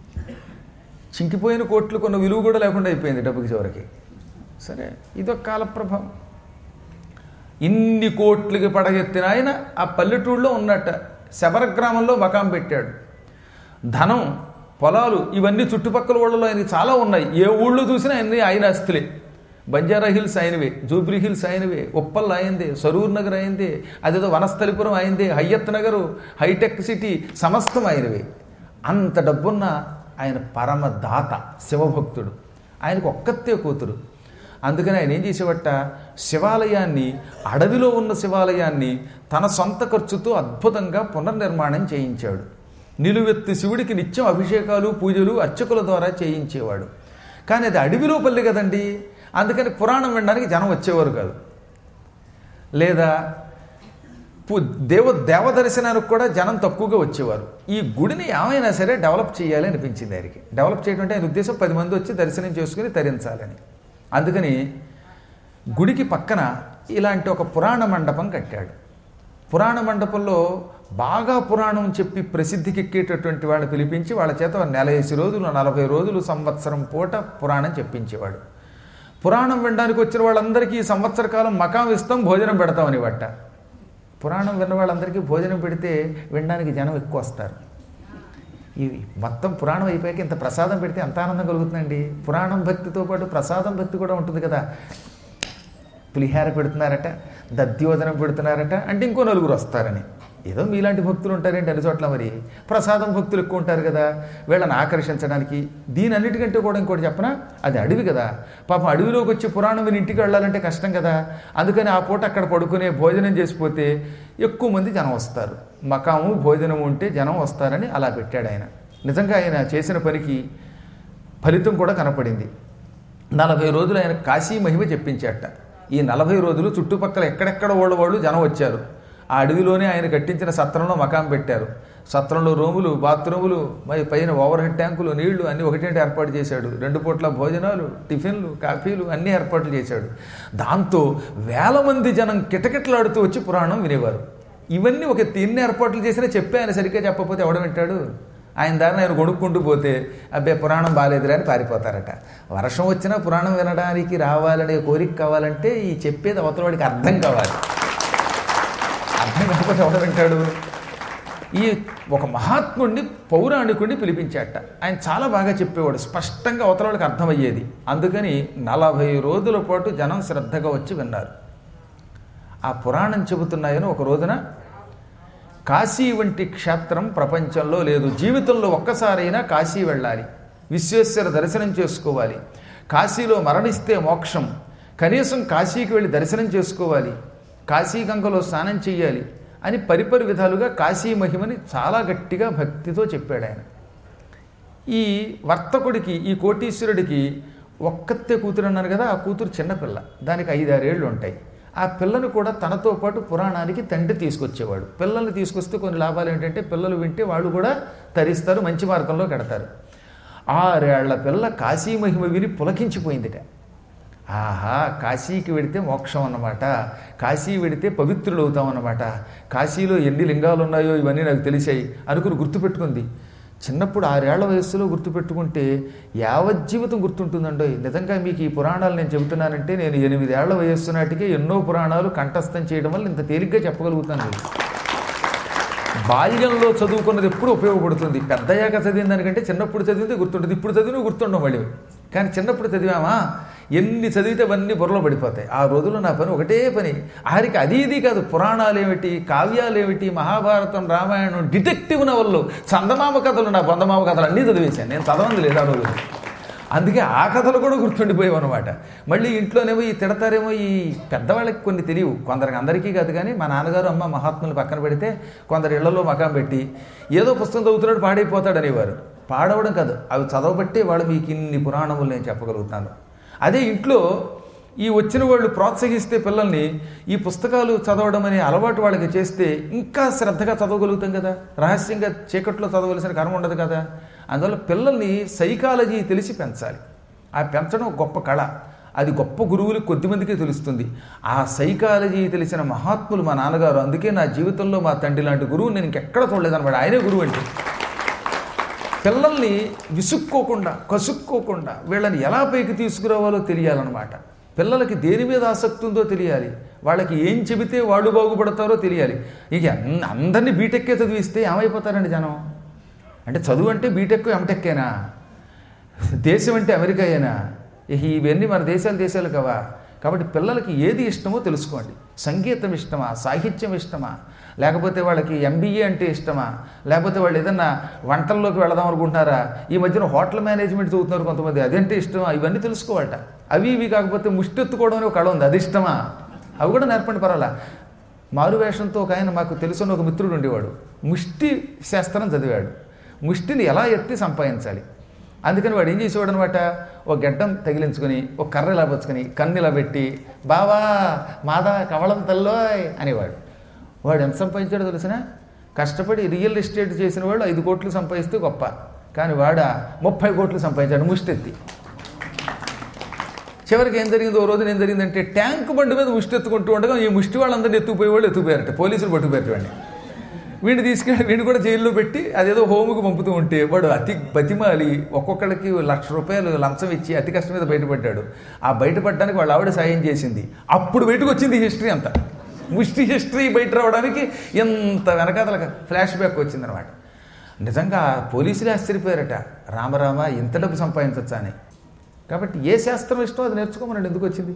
చింకిపోయిన కోట్లు కొన్న విలువ కూడా లేకుండా అయిపోయింది డబ్బుకి చివరికి సరే ఇదొక కాల ప్రభావం ఇన్ని కోట్లకి పడగెత్తిన ఆయన ఆ పల్లెటూళ్ళలో ఉన్నట్ట శబర గ్రామంలో మకాం పెట్టాడు ధనం పొలాలు ఇవన్నీ చుట్టుపక్కల ఊళ్ళలో ఆయనకి చాలా ఉన్నాయి ఏ ఊళ్ళో చూసినా అన్ని ఆయన ఆస్తులే బంజారా హిల్స్ ఆయనవే జూబ్లీ హిల్స్ ఆయనవే ఉప్పల్ అయిందే సరూర్ నగర్ అయిందే అదేదో వనస్థలిపురం అయిందే హయ్యత్ నగరు హైటెక్ సిటీ సమస్తం ఆయనవే అంత డబ్బున్న ఆయన పరమదాత శివభక్తుడు ఆయనకు ఒక్కతే కూతురు అందుకని ఆయన ఏం చేసేవట శివాలయాన్ని అడవిలో ఉన్న శివాలయాన్ని తన సొంత ఖర్చుతో అద్భుతంగా పునర్నిర్మాణం చేయించాడు నిలువెత్తి శివుడికి నిత్యం అభిషేకాలు పూజలు అర్చకుల ద్వారా చేయించేవాడు కానీ అది అడవిలో పల్లి కదండి అందుకని పురాణం వినడానికి జనం వచ్చేవారు కాదు లేదా పు- దేవ దేవదర్శనానికి కూడా జనం తక్కువగా వచ్చేవారు ఈ గుడిని ఏమైనా సరే డెవలప్ చేయాలి అనిపించింది ఆయనకి డెవలప్ చేయడం అంటే ఆయన ఉద్దేశం పది మంది వచ్చి దర్శనం చేసుకుని తరించాలని అందుకని గుడికి పక్కన ఇలాంటి ఒక పురాణ మండపం కట్టాడు పురాణ మండపంలో బాగా పురాణం చెప్పి ప్రసిద్ధికి ఎక్కేటటువంటి వాళ్ళని పిలిపించి వాళ్ళ చేత నెల వేసి రోజులు నలభై రోజులు సంవత్సరం పూట పురాణం చెప్పించేవాడు పురాణం వినడానికి వచ్చిన వాళ్ళందరికీ ఈ సంవత్సర కాలం మకాం ఇస్తాం భోజనం పెడతామని బట్ట పురాణం విన్న వాళ్ళందరికీ భోజనం పెడితే వినడానికి జనం ఎక్కువ వస్తారు ఇవి మొత్తం పురాణం అయిపోయాక ఇంత ప్రసాదం పెడితే ఎంత ఆనందం కలుగుతుందండి పురాణం భక్తితో పాటు ప్రసాదం భక్తి కూడా ఉంటుంది కదా పులిహార పెడుతున్నారట దద్యోజనం పెడుతున్నారట అంటే ఇంకో నలుగురు వస్తారని ఏదో మీలాంటి భక్తులు ఉంటారేంటి అన్ని చోట్ల మరి ప్రసాదం భక్తులు ఎక్కువ ఉంటారు కదా వీళ్ళని ఆకర్షించడానికి దీని అన్నిటికంటే కూడా ఇంకోటి చెప్పనా అది అడవి కదా పాపం అడవిలోకి వచ్చి పురాణం విని ఇంటికి వెళ్ళాలంటే కష్టం కదా అందుకని ఆ పూట అక్కడ పడుకునే భోజనం చేసిపోతే ఎక్కువ మంది జనం వస్తారు మకాము భోజనం ఉంటే జనం వస్తారని అలా పెట్టాడు ఆయన నిజంగా ఆయన చేసిన పనికి ఫలితం కూడా కనపడింది నలభై రోజులు ఆయన కాశీ మహిమ చెప్పించాట ఈ నలభై రోజులు చుట్టుపక్కల ఎక్కడెక్కడ వాళ్ళ వాళ్ళు జనం వచ్చారు ఆ అడవిలోనే ఆయన కట్టించిన సత్రంలో మకాం పెట్టారు సత్రంలో రూములు బాత్రూములు మరి పైన ఓవర్ హెడ్ ట్యాంకులు నీళ్లు అన్నీ ఒకటేంటి ఏర్పాటు చేశాడు రెండు పూట్ల భోజనాలు టిఫిన్లు కాఫీలు అన్నీ ఏర్పాట్లు చేశాడు దాంతో వేల మంది జనం కిటకిటలాడుతూ వచ్చి పురాణం వినేవారు ఇవన్నీ ఒక ఎన్ని ఏర్పాట్లు చేసినా చెప్పే ఆయన సరిగ్గా చెప్పకపోతే ఎవడ వింటాడు ఆయన దారిని ఆయన కొనుక్కుంటూ పోతే అబ్బే పురాణం బాగాలేదురా అని పారిపోతారట వర్షం వచ్చినా పురాణం వినడానికి రావాలనే కోరిక కావాలంటే ఈ చెప్పేది అవతల వాడికి అర్థం కావాలి అర్థం కాకపోతే ఎవడ వింటాడు ఈ ఒక మహాత్ముడిని పౌరాణికుడిని పిలిపించాట ఆయన చాలా బాగా చెప్పేవాడు స్పష్టంగా అవతల వాళ్ళకి అర్థమయ్యేది అందుకని నలభై రోజుల పాటు జనం శ్రద్ధగా వచ్చి విన్నారు ఆ పురాణం చెబుతున్నాయని ఒక రోజున కాశీ వంటి క్షేత్రం ప్రపంచంలో లేదు జీవితంలో ఒక్కసారైనా కాశీ వెళ్ళాలి విశ్వేశ్వర దర్శనం చేసుకోవాలి కాశీలో మరణిస్తే మోక్షం కనీసం కాశీకి వెళ్ళి దర్శనం చేసుకోవాలి కాశీ గంగలో స్నానం చేయాలి అని పరిపరి విధాలుగా కాశీ మహిమని చాలా గట్టిగా భక్తితో చెప్పాడు ఆయన ఈ వర్తకుడికి ఈ కోటీశ్వరుడికి ఒక్కతే కూతురు అన్నాను కదా ఆ కూతురు చిన్నపిల్ల దానికి ఐదారేళ్ళు ఉంటాయి ఆ పిల్లను కూడా తనతో పాటు పురాణానికి తండ్రి తీసుకొచ్చేవాడు పిల్లల్ని తీసుకొస్తే కొన్ని లాభాలు ఏంటంటే పిల్లలు వింటే వాళ్ళు కూడా తరిస్తారు మంచి మార్గంలో కడతారు ఆరేళ్ల పిల్ల కాశీ మహిమ విని పులకించిపోయిందిట ఆహా కాశీకి వెడితే మోక్షం అన్నమాట కాశీ వెడితే పవిత్రులు అవుతాం అన్నమాట కాశీలో ఎన్ని లింగాలు ఉన్నాయో ఇవన్నీ నాకు తెలిసాయి అనుకుని గుర్తుపెట్టుకుంది చిన్నప్పుడు ఆరేళ్ల వయస్సులో గుర్తుపెట్టుకుంటే యావజ్జీవితం గుర్తుంటుందండో నిజంగా మీకు ఈ పురాణాలు నేను చెబుతున్నానంటే నేను ఎనిమిదేళ్ల వయస్సు నాటికే ఎన్నో పురాణాలు కంఠస్థం చేయడం వల్ల ఇంత తేలిగ్గా చెప్పగలుగుతాను మీకు. బాల్యంలో చదువుకున్నది ఎప్పుడు ఉపయోగపడుతుంది పెద్దయ్యాక చదివిన దానికంటే చిన్నప్పుడు చదివితే గుర్తుంటుంది ఇప్పుడు చదివిన గుర్తుండవు మళ్ళీ కానీ చిన్నప్పుడు చదివామా ఎన్ని చదివితే అవన్నీ బుర్రలో పడిపోతాయి ఆ రోజుల్లో నా పని ఒకటే పని ఆఖరికి అది ఇది కాదు పురాణాలు ఏమిటి కావ్యాలు ఏమిటి మహాభారతం రామాయణం డిటెక్టివ్ నవళ్ళు చందమామ కథలు నా బొందమామ కథలు అన్నీ చదివేశాను నేను చదవంది లేదు ఆ రోజు అందుకే ఆ కథలు కూడా గుర్తుండిపోయావు అనమాట మళ్ళీ ఇంట్లోనేమో ఈ తిడతారేమో ఈ పెద్దవాళ్ళకి కొన్ని తెలియవు కొందరికి అందరికీ కాదు కానీ మా నాన్నగారు అమ్మ మహాత్ములు పక్కన పెడితే కొందరు ఇళ్లలో మకాం పెట్టి ఏదో పుస్తకం చదువుతున్నాడు పాడైపోతాడు అనేవారు పాడవడం కాదు అవి చదవబట్టే వాళ్ళు మీకు ఇన్ని పురాణములు నేను చెప్పగలుగుతాను అదే ఇంట్లో ఈ వచ్చిన వాళ్ళు ప్రోత్సహిస్తే పిల్లల్ని ఈ పుస్తకాలు చదవడం అనే అలవాటు వాళ్ళకి చేస్తే ఇంకా శ్రద్ధగా చదవగలుగుతాం కదా రహస్యంగా చీకట్లో చదవలసిన కర్మ ఉండదు కదా అందువల్ల పిల్లల్ని సైకాలజీ తెలిసి పెంచాలి ఆ పెంచడం గొప్ప కళ అది గొప్ప గురువులు కొద్దిమందికే తెలుస్తుంది ఆ సైకాలజీ తెలిసిన మహాత్ములు మా నాన్నగారు అందుకే నా జీవితంలో మా తండ్రి లాంటి గురువు నేను ఇంకెక్కడ చూడలేదన్నమాట ఆయనే గురువు అంటే పిల్లల్ని విసుక్కోకుండా కసుక్కోకుండా వీళ్ళని ఎలా పైకి తీసుకురావాలో తెలియాలన్నమాట పిల్లలకి దేని మీద ఆసక్తి ఉందో తెలియాలి వాళ్ళకి ఏం చెబితే వాళ్ళు బాగుపడతారో తెలియాలి ఇక అన్- అందరినీ బీటెక్కే చదివిస్తే ఏమైపోతారండి జనం అంటే చదువు అంటే బీటెక్ ఎంటెక్కేనా దేశం అంటే అమెరికా అయినా ఇక ఇవన్నీ మన దేశాలు దేశాలు కావా కాబట్టి పిల్లలకి ఏది ఇష్టమో తెలుసుకోండి సంగీతం ఇష్టమా సాహిత్యం ఇష్టమా లేకపోతే వాళ్ళకి ఎంబీఏ అంటే ఇష్టమా లేకపోతే వాళ్ళు ఏదన్నా వంటల్లోకి వెళదాం అనుకుంటున్నారా ఈ మధ్యన హోటల్ మేనేజ్మెంట్ చదువుతున్నారు కొంతమంది అదంటే ఇష్టమా ఇవన్నీ తెలుసుకోవాలట అవి ఇవి కాకపోతే ముష్టెత్తుకోవడం అనే ఒక కళ ఉంది అది ఇష్టమా అవి కూడా నేర్పండి పర్వాలా మారువేషంతో ఒక ఆయన మాకు తెలుసున్న ఒక మిత్రుడు ఉండేవాడు ముష్టి శాస్త్రం చదివాడు ముష్టిని ఎలా ఎత్తి సంపాదించాలి అందుకని వాడు ఏం చేసేవాడు అనమాట ఒక గడ్డం తగిలించుకొని ఒక కర్ర ఇలా పుచ్చుకొని కన్ను ఇలా పెట్టి బావా మాదా కవళం తల్లోయ్ అనేవాడు వాడు ఎంత సంపాదించాడో తెలిసిన కష్టపడి రియల్ ఎస్టేట్ చేసిన వాడు ఐదు కోట్లు సంపాదిస్తే గొప్ప కానీ వాడ ముప్పై కోట్లు సంపాదించాడు ముష్టెత్తి చివరికి ఏం జరిగింది ఓ రోజున ఏం జరిగిందంటే ట్యాంక్ బండి మీద ముష్టి ఎత్తుకుంటూ ఉండగా ఈ ముష్టి వాళ్ళందరినీ ఎత్తుకుపోయే వాళ్ళు ఎత్తుకుపోయారట పోలీసులు పట్టుకుపోయారు వాడిని వీడిని తీసుకెళ్ళి వీడిని కూడా జైల్లో పెట్టి అదేదో హోముకు పంపుతూ ఉంటే వాడు అతి బతిమాలి ఒక్కొక్కడికి లక్ష రూపాయలు లంచం ఇచ్చి అతి కష్టం మీద బయటపడ్డాడు ఆ బయటపడడానికి వాళ్ళ ఆవిడ సాయం చేసింది అప్పుడు బయటకు వచ్చింది హిస్టరీ అంతా ముష్టి హిస్టరీ బయట రావడానికి ఎంత వెనకాతల ఫ్లాష్ బ్యాక్ వచ్చిందనమాట నిజంగా పోలీసులే ఆశ్చర్యపోయారట రామరామ ఇంత డబ్బు సంపాదించచ్చా అని కాబట్టి ఏ శాస్త్రం ఇష్టం అది నేర్చుకోమన్నాడు ఎందుకు వచ్చింది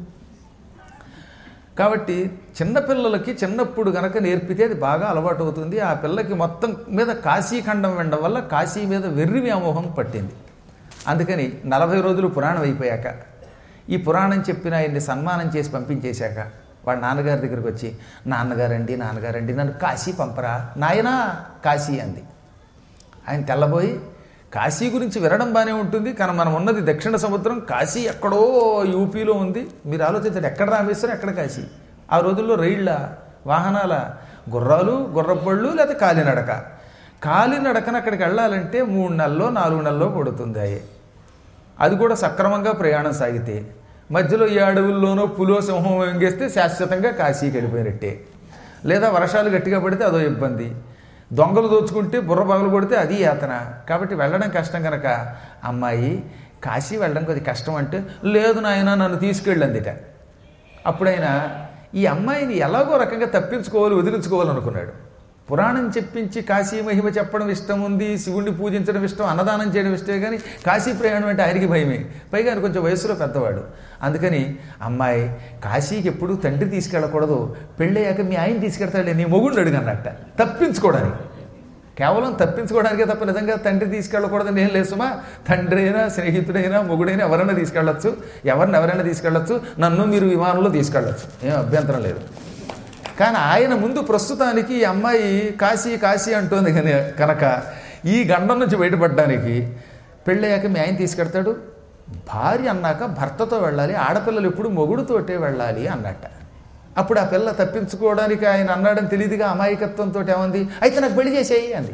కాబట్టి చిన్నపిల్లలకి చిన్నప్పుడు గనక నేర్పితే అది బాగా అలవాటు అవుతుంది ఆ పిల్లకి మొత్తం మీద కాశీఖండం వెండడం వల్ల కాశీ మీద వెర్రి వ్యామోహం పట్టింది అందుకని నలభై రోజులు పురాణం అయిపోయాక ఈ పురాణం చెప్పిన ఆయన్ని సన్మానం చేసి పంపించేశాక వాళ్ళ నాన్నగారి దగ్గరికి వచ్చి నాన్నగారండి నాన్నగారండి నన్ను కాశీ పంపరా నాయనా కాశీ అంది ఆయన తెల్లబోయి కాశీ గురించి వినడం బాగానే ఉంటుంది కానీ మనం ఉన్నది దక్షిణ సముద్రం కాశీ ఎక్కడో యూపీలో ఉంది మీరు ఆలోచించండి ఎక్కడ రామేశ్వరం ఎక్కడ కాశీ ఆ రోజుల్లో రైళ్ళ వాహనాల గుర్రాలు గుర్రబళ్ళు లేదా కాలినడక కాలినడకన అక్కడికి వెళ్ళాలంటే మూడు నెలల్లో నాలుగు నెలల్లో పడుతుంది అయ్యే అది కూడా సక్రమంగా ప్రయాణం సాగితే మధ్యలో ఈ అడవుల్లోనో పులో సింహం వెంగేస్తే శాశ్వతంగా కాశీకి వెళ్ళిపోయినట్టే లేదా వర్షాలు గట్టిగా పడితే అదో ఇబ్బంది దొంగలు దోచుకుంటే బుర్ర పగలు కొడితే అది యాతన కాబట్టి వెళ్ళడం కష్టం కనుక అమ్మాయి కాశీ వెళ్ళడం కొద్ది కష్టం అంటే లేదు నాయన నన్ను తీసుకెళ్ళందిట అప్పుడైనా ఈ అమ్మాయిని ఎలాగో రకంగా తప్పించుకోవాలి వదిలించుకోవాలనుకున్నాడు పురాణం చెప్పించి కాశీ మహిమ చెప్పడం ఇష్టం ఉంది శివుణ్ణి పూజించడం ఇష్టం అన్నదానం చేయడం ఇష్టమే కానీ కాశీ ప్రయాణం అంటే ఆయనకి భయమే పైగా ఆయన కొంచెం వయసులో పెద్దవాడు అందుకని అమ్మాయి కాశీకి ఎప్పుడు తండ్రి తీసుకెళ్ళకూడదు పెళ్ళయ్యాక మీ ఆయన తీసుకెళ్తాడే నీ మొగుడిని అడుగన్నట్ట తప్పించుకోవడానికి కేవలం తప్పించుకోవడానికే తప్ప నిజంగా తండ్రి తీసుకెళ్ళకూడదని ఏం లేదు సుమా తండ్రి అయినా స్నేహితుడైనా మొగుడైనా ఎవరైనా తీసుకెళ్ళొచ్చు ఎవరిని ఎవరైనా తీసుకెళ్ళొచ్చు నన్ను మీరు విమానంలో తీసుకెళ్ళొచ్చు ఏం అభ్యంతరం లేదు కానీ ఆయన ముందు ప్రస్తుతానికి ఈ అమ్మాయి కాశీ కాశీ అంటోంది కని కనుక ఈ గండం నుంచి బయటపడడానికి పెళ్ళయ్యాక మీ ఆయన తీసుకెడతాడు భార్య అన్నాక భర్తతో వెళ్ళాలి ఆడపిల్లలు ఎప్పుడు మొగుడుతోటే వెళ్ళాలి అన్నట్ట అప్పుడు ఆ పిల్ల తప్పించుకోవడానికి ఆయన అన్నాడని తెలియదుగా అమాయకత్వంతో ఏమంది అయితే నాకు పెళ్లి చేసేయి అంది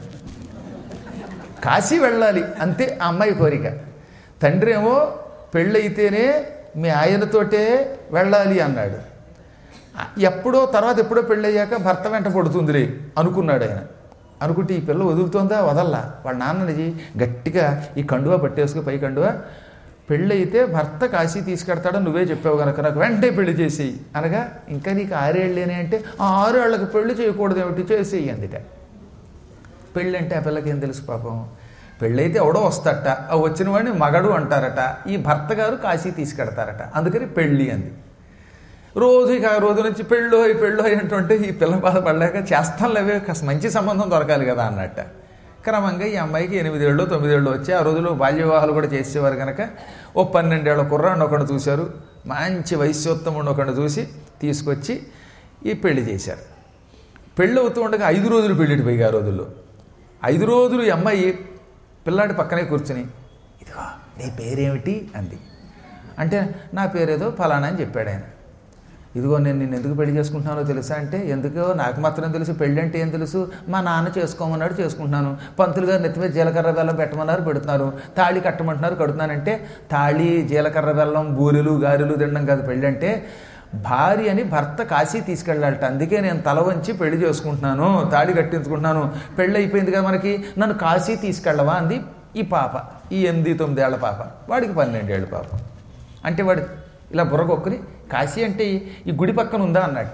కాశీ వెళ్ళాలి అంతే ఆ అమ్మాయి కోరిక తండ్రి ఏమో పెళ్ళైతేనే మీ ఆయనతోటే వెళ్ళాలి అన్నాడు ఎప్పుడో తర్వాత ఎప్పుడో పెళ్ళయ్యాక భర్త వెంట పడుతుందిలే అనుకున్నాడు ఆయన అనుకుంటే ఈ పిల్ల వదులుతోందా వదల్లా వాళ్ళ నాన్నని గట్టిగా ఈ కండువా పట్టేసుకు పై కండువా పెళ్ళైతే భర్త కాశీ తీసుకెడతాడో నువ్వే చెప్పావు కనుక నాకు వెంటనే పెళ్లి చేసేయి అనగా ఇంకా నీకు ఆరేళ్ళేనే అంటే ఆ ఆరేళ్లకు పెళ్లి చేయకూడదు ఏమిటి చేసేయి అందిట పెళ్ళి అంటే ఆ పిల్లకి ఏం తెలుసు పాపం పెళ్ళైతే ఎవడో వస్తట ఆ వచ్చిన వాడిని మగడు అంటారట ఈ భర్త గారు కాశీ తీసుకెడతారట అందుకని పెళ్ళి అంది రోజు ఇక ఆ రోజు నుంచి పెళ్ళో పెళ్ళో అంటుంటే ఈ పిల్ల బాధపడలేక చేస్తానులేవే కాస్త మంచి సంబంధం దొరకాలి కదా అన్నట్ట క్రమంగా ఈ అమ్మాయికి ఎనిమిదేళ్ళు తొమ్మిదేళ్ళు వచ్చి ఆ రోజుల్లో బాల్య వివాహాలు కూడా చేసేవారు కనుక ఓ పన్నెండేళ్ల కుర్రాన్ని ఒకడు చూశారు మంచి వయస్సోత్తముడిని ఒకడు చూసి తీసుకొచ్చి ఈ పెళ్లి చేశారు పెళ్ళి అవుతూ ఉండగా ఐదు రోజులు పెళ్ళిటి పోయి ఆ రోజుల్లో ఐదు రోజులు ఈ అమ్మాయి పిల్లాడి పక్కనే కూర్చుని ఇదిగో నీ పేరేమిటి అంది అంటే నా పేరేదో ఫలానా అని చెప్పాడు ఆయన ఇదిగో నేను నిన్ను ఎందుకు పెళ్లి చేసుకుంటున్నానో తెలుసా అంటే ఎందుకో నాకు మాత్రం తెలుసు పెళ్ళి అంటే ఏం తెలుసు మా నాన్న చేసుకోమన్నాడు చేసుకుంటున్నాను పంతులు గారు నెత్తి మీద జీలకర్ర బెల్లం పెట్టమన్నారు పెడుతున్నారు తాళి కట్టమంటున్నారు కడుతున్నానంటే తాళి జీలకర్ర బెల్లం బూరెలు గారెలు తినడం కాదు పెళ్ళి అంటే భార్యని భర్త కాశీ తీసుకెళ్ళాలట అందుకే నేను తల వంచి పెళ్లి చేసుకుంటున్నాను తాళి కట్టించుకుంటున్నాను పెళ్ళి అయిపోయింది కదా మనకి నన్ను కాశీ తీసుకెళ్ళవా అంది ఈ పాప ఈ ఎనిమిది తొమ్మిదేళ్ల పాప వాడికి పన్నెండేళ్ళ పాప అంటే వాడు ఇలా బుర్రగొక్కుని కాశీ అంటే ఈ గుడి పక్కన ఉందా అన్నట్ట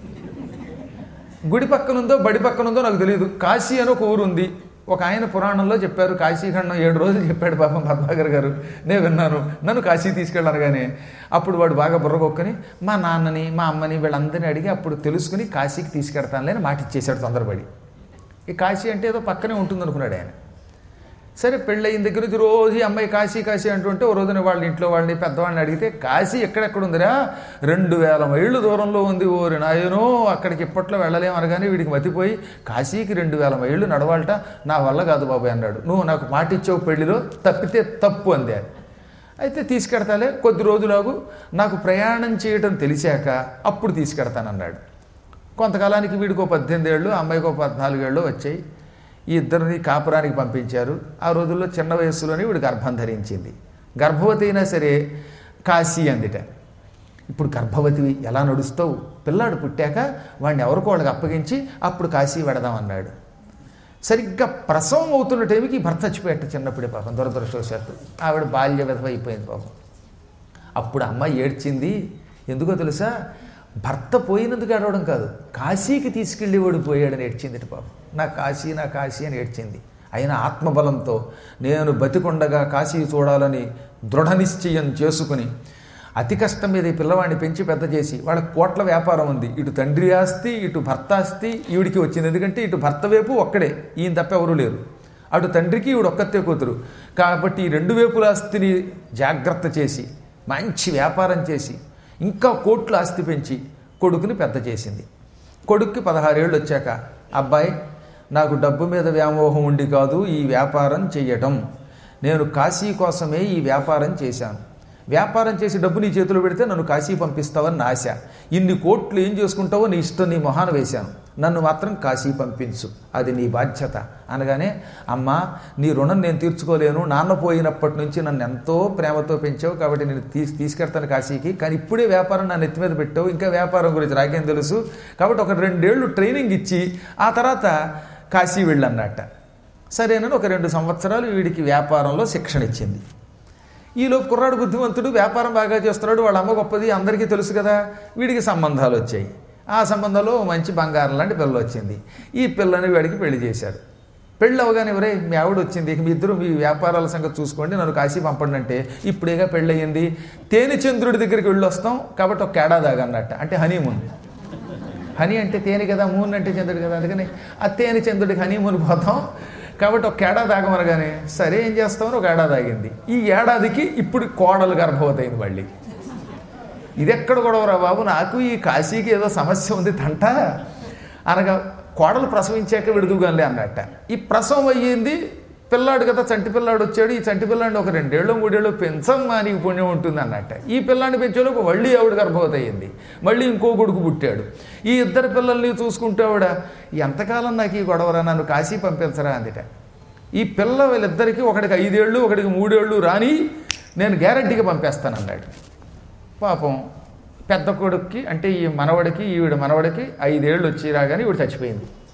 గుడి పక్కన ఉందో బడి పక్కన ఉందో నాకు తెలియదు కాశీ అని ఒక ఊరు ఉంది ఒక ఆయన పురాణంలో చెప్పారు కాశీఖండం ఏడు రోజులు చెప్పాడు పాపం పద్మాగర్ గారు నేను విన్నాను నన్ను కాశీ తీసుకెళ్ళాను కానీ అప్పుడు వాడు బాగా బుర్రగొక్కని మా నాన్నని మా అమ్మని వీళ్ళందరినీ అడిగి అప్పుడు తెలుసుకుని కాశీకి తీసుకెడతానులే అని మాట ఇచ్చేశాడు తొందరపడి ఈ కాశీ అంటే ఏదో పక్కనే ఉంటుంది అనుకున్నాడు ఆయన సరే పెళ్ళయిన దగ్గర నుంచి రోజు ఈ అమ్మాయి కాశీ కాశీ అంటుంటే ఓ రోజున వాళ్ళ ఇంట్లో వాళ్ళని పెద్దవాళ్ళని అడిగితే కాశీ ఎక్కడెక్కడ ఉందిరా రెండు వేల మైళ్ళు దూరంలో ఉంది ఓరి నాయనో అక్కడికి ఇప్పట్లో వెళ్ళలేము అనగానే వీడికి మతిపోయి కాశీకి రెండు వేల మైళ్ళు నడవాలట నా వల్ల కాదు బాబాయ్ అన్నాడు నువ్వు నాకు మాట ఇచ్చావు పెళ్లిలో తప్పితే తప్పు అందే అయితే తీసుకెడతాలే కొద్ది రోజులాగు నాకు ప్రయాణం చేయడం తెలిసాక అప్పుడు తీసుకెడతానన్నాడు కొంతకాలానికి వీడికి ఒక పద్దెనిమిది ఏళ్ళు అమ్మాయికి ఒక పద్నాలుగేళ్ళు వచ్చాయి ఈ ఇద్దరిని కాపురానికి పంపించారు ఆ రోజుల్లో చిన్న వయస్సులోనే వీడు గర్భం ధరించింది గర్భవతి అయినా సరే కాశీ అందిట ఇప్పుడు గర్భవతి ఎలా నడుస్తావు పిల్లాడు పుట్టాక వాడిని ఎవరికో వాళ్ళకి అప్పగించి అప్పుడు కాశీ వెడదాం అన్నాడు సరిగ్గా ప్రసవం అవుతున్న టైంకి భర్త చచ్చిపోయాట చిన్నప్పుడే పాపం దురదృష్టవశాత్తు ఆవిడ బాల్య విధవ అయిపోయింది పాపం అప్పుడు అమ్మాయి ఏడ్చింది ఎందుకో తెలుసా భర్త పోయినందుకు ఏడవడం కాదు కాశీకి తీసుకెళ్ళేవాడు పోయాడని ఏడ్చింది పాపం నా కాశీ నా కాశీ అని ఏడ్చింది అయినా ఆత్మబలంతో నేను బతికొండగా కాశీ చూడాలని దృఢ నిశ్చయం చేసుకుని అతి కష్టం మీద ఈ పిల్లవాడిని పెంచి పెద్ద చేసి వాళ్ళ కోట్ల వ్యాపారం ఉంది ఇటు తండ్రి ఆస్తి ఇటు భర్త ఆస్తి ఈవిడికి వచ్చింది ఎందుకంటే ఇటు భర్త వైపు ఒక్కడే ఈయన తప్ప ఎవరూ లేరు అటు తండ్రికి ఈవిడ ఒక్కతే కూతురు కాబట్టి ఈ రెండు వైపుల ఆస్తిని జాగ్రత్త చేసి మంచి వ్యాపారం చేసి ఇంకా కోట్ల ఆస్తి పెంచి కొడుకుని పెద్ద చేసింది కొడుక్కి పదహారేళ్ళు వచ్చాక అబ్బాయి నాకు డబ్బు మీద వ్యామోహం ఉండి కాదు ఈ వ్యాపారం చెయ్యటం నేను కాశీ కోసమే ఈ వ్యాపారం చేశాను వ్యాపారం చేసి డబ్బు నీ చేతిలో పెడితే నన్ను కాశీ పంపిస్తావని నా ఆశ ఇన్ని కోట్లు ఏం చేసుకుంటావో నీ ఇష్టం నీ మొహాన వేశాను నన్ను మాత్రం కాశీ పంపించు అది నీ బాధ్యత అనగానే అమ్మా నీ రుణం నేను తీర్చుకోలేను నాన్న పోయినప్పటి నుంచి నన్ను ఎంతో ప్రేమతో పెంచావు కాబట్టి నేను తీసి తీసుకెళ్తాను కాశీకి కానీ ఇప్పుడే వ్యాపారం నా నెత్తి మీద పెట్టావు ఇంకా వ్యాపారం గురించి నాకేం తెలుసు కాబట్టి ఒక రెండేళ్లు ట్రైనింగ్ ఇచ్చి ఆ తర్వాత కాశీ వెళ్ళన్నట్ట సరేనని ఒక రెండు సంవత్సరాలు వీడికి వ్యాపారంలో శిక్షణ ఇచ్చింది ఈలోపు కుర్రాడు బుద్ధిమంతుడు వ్యాపారం బాగా చేస్తున్నాడు వాళ్ళ అమ్మ గొప్పది అందరికీ తెలుసు కదా వీడికి సంబంధాలు వచ్చాయి ఆ సంబంధంలో మంచి బంగారం లాంటి పిల్ల వచ్చింది ఈ పిల్లని వీడికి పెళ్లి చేశారు పెళ్ళి అవగానే ఎవరే మీ ఆవిడ వచ్చింది ఇక మీ ఇద్దరు మీ వ్యాపారాల సంగతి చూసుకోండి నన్ను కాశీ పంపండి అంటే ఇప్పుడేగా పెళ్ళి అయ్యింది తేనె చంద్రుడి దగ్గరికి వెళ్ళి వస్తాం కాబట్టి ఒక ఏడాది అన్నట్ట అంటే హనీమూన్ హనీ అంటే తేనె కదా మూన్ అంటే చంద్రుడు కదా అందుకని ఆ తేనె చంద్రుడికి హనీమూన్ పోతాం కాబట్టి ఒక ఏడాది ఆగమనగానే సరే ఏం చేస్తామని ఒక ఏడాది ఆగింది ఈ ఏడాదికి ఇప్పుడు కోడలు గర్భవతి అయింది మళ్ళీ ఇది ఎక్కడ గొడవరా బాబు నాకు ఈ కాశీకి ఏదో సమస్య ఉంది తంట అనగా కోడలు ప్రసవించాక విడుదుగానే అన్నట్ట ఈ ప్రసవం అయ్యింది పిల్లాడు కదా చంటి పిల్లాడు వచ్చాడు ఈ చంటి పిల్లాడిని ఒక రెండేళ్ళు మూడేళ్ళు పెంచమ్మా నీకు పుణ్యం ఉంటుంది అన్నట్ట ఈ పిల్లాడిని పెంచేలోపు మళ్ళీ ఆవిడ గర్భవతి అయ్యింది మళ్ళీ ఇంకో కొడుకు పుట్టాడు ఈ ఇద్దరు పిల్లల్ని చూసుకుంటే ఆవిడ ఎంతకాలం నాకు ఈ గొడవరా నన్ను కాశీ పంపించరా అందిట ఈ పిల్ల వీళ్ళిద్దరికీ ఒకడికి ఐదేళ్ళు ఒకడికి మూడేళ్ళు రాని నేను గ్యారంటీగా పంపేస్తాను అన్నాడు పాపం పెద్ద కొడుక్కి అంటే ఈ మనవడికి ఈవిడ మనవడికి ఐదేళ్ళు వచ్చి రాగానే ఈవిడ చచ్చిపోయింది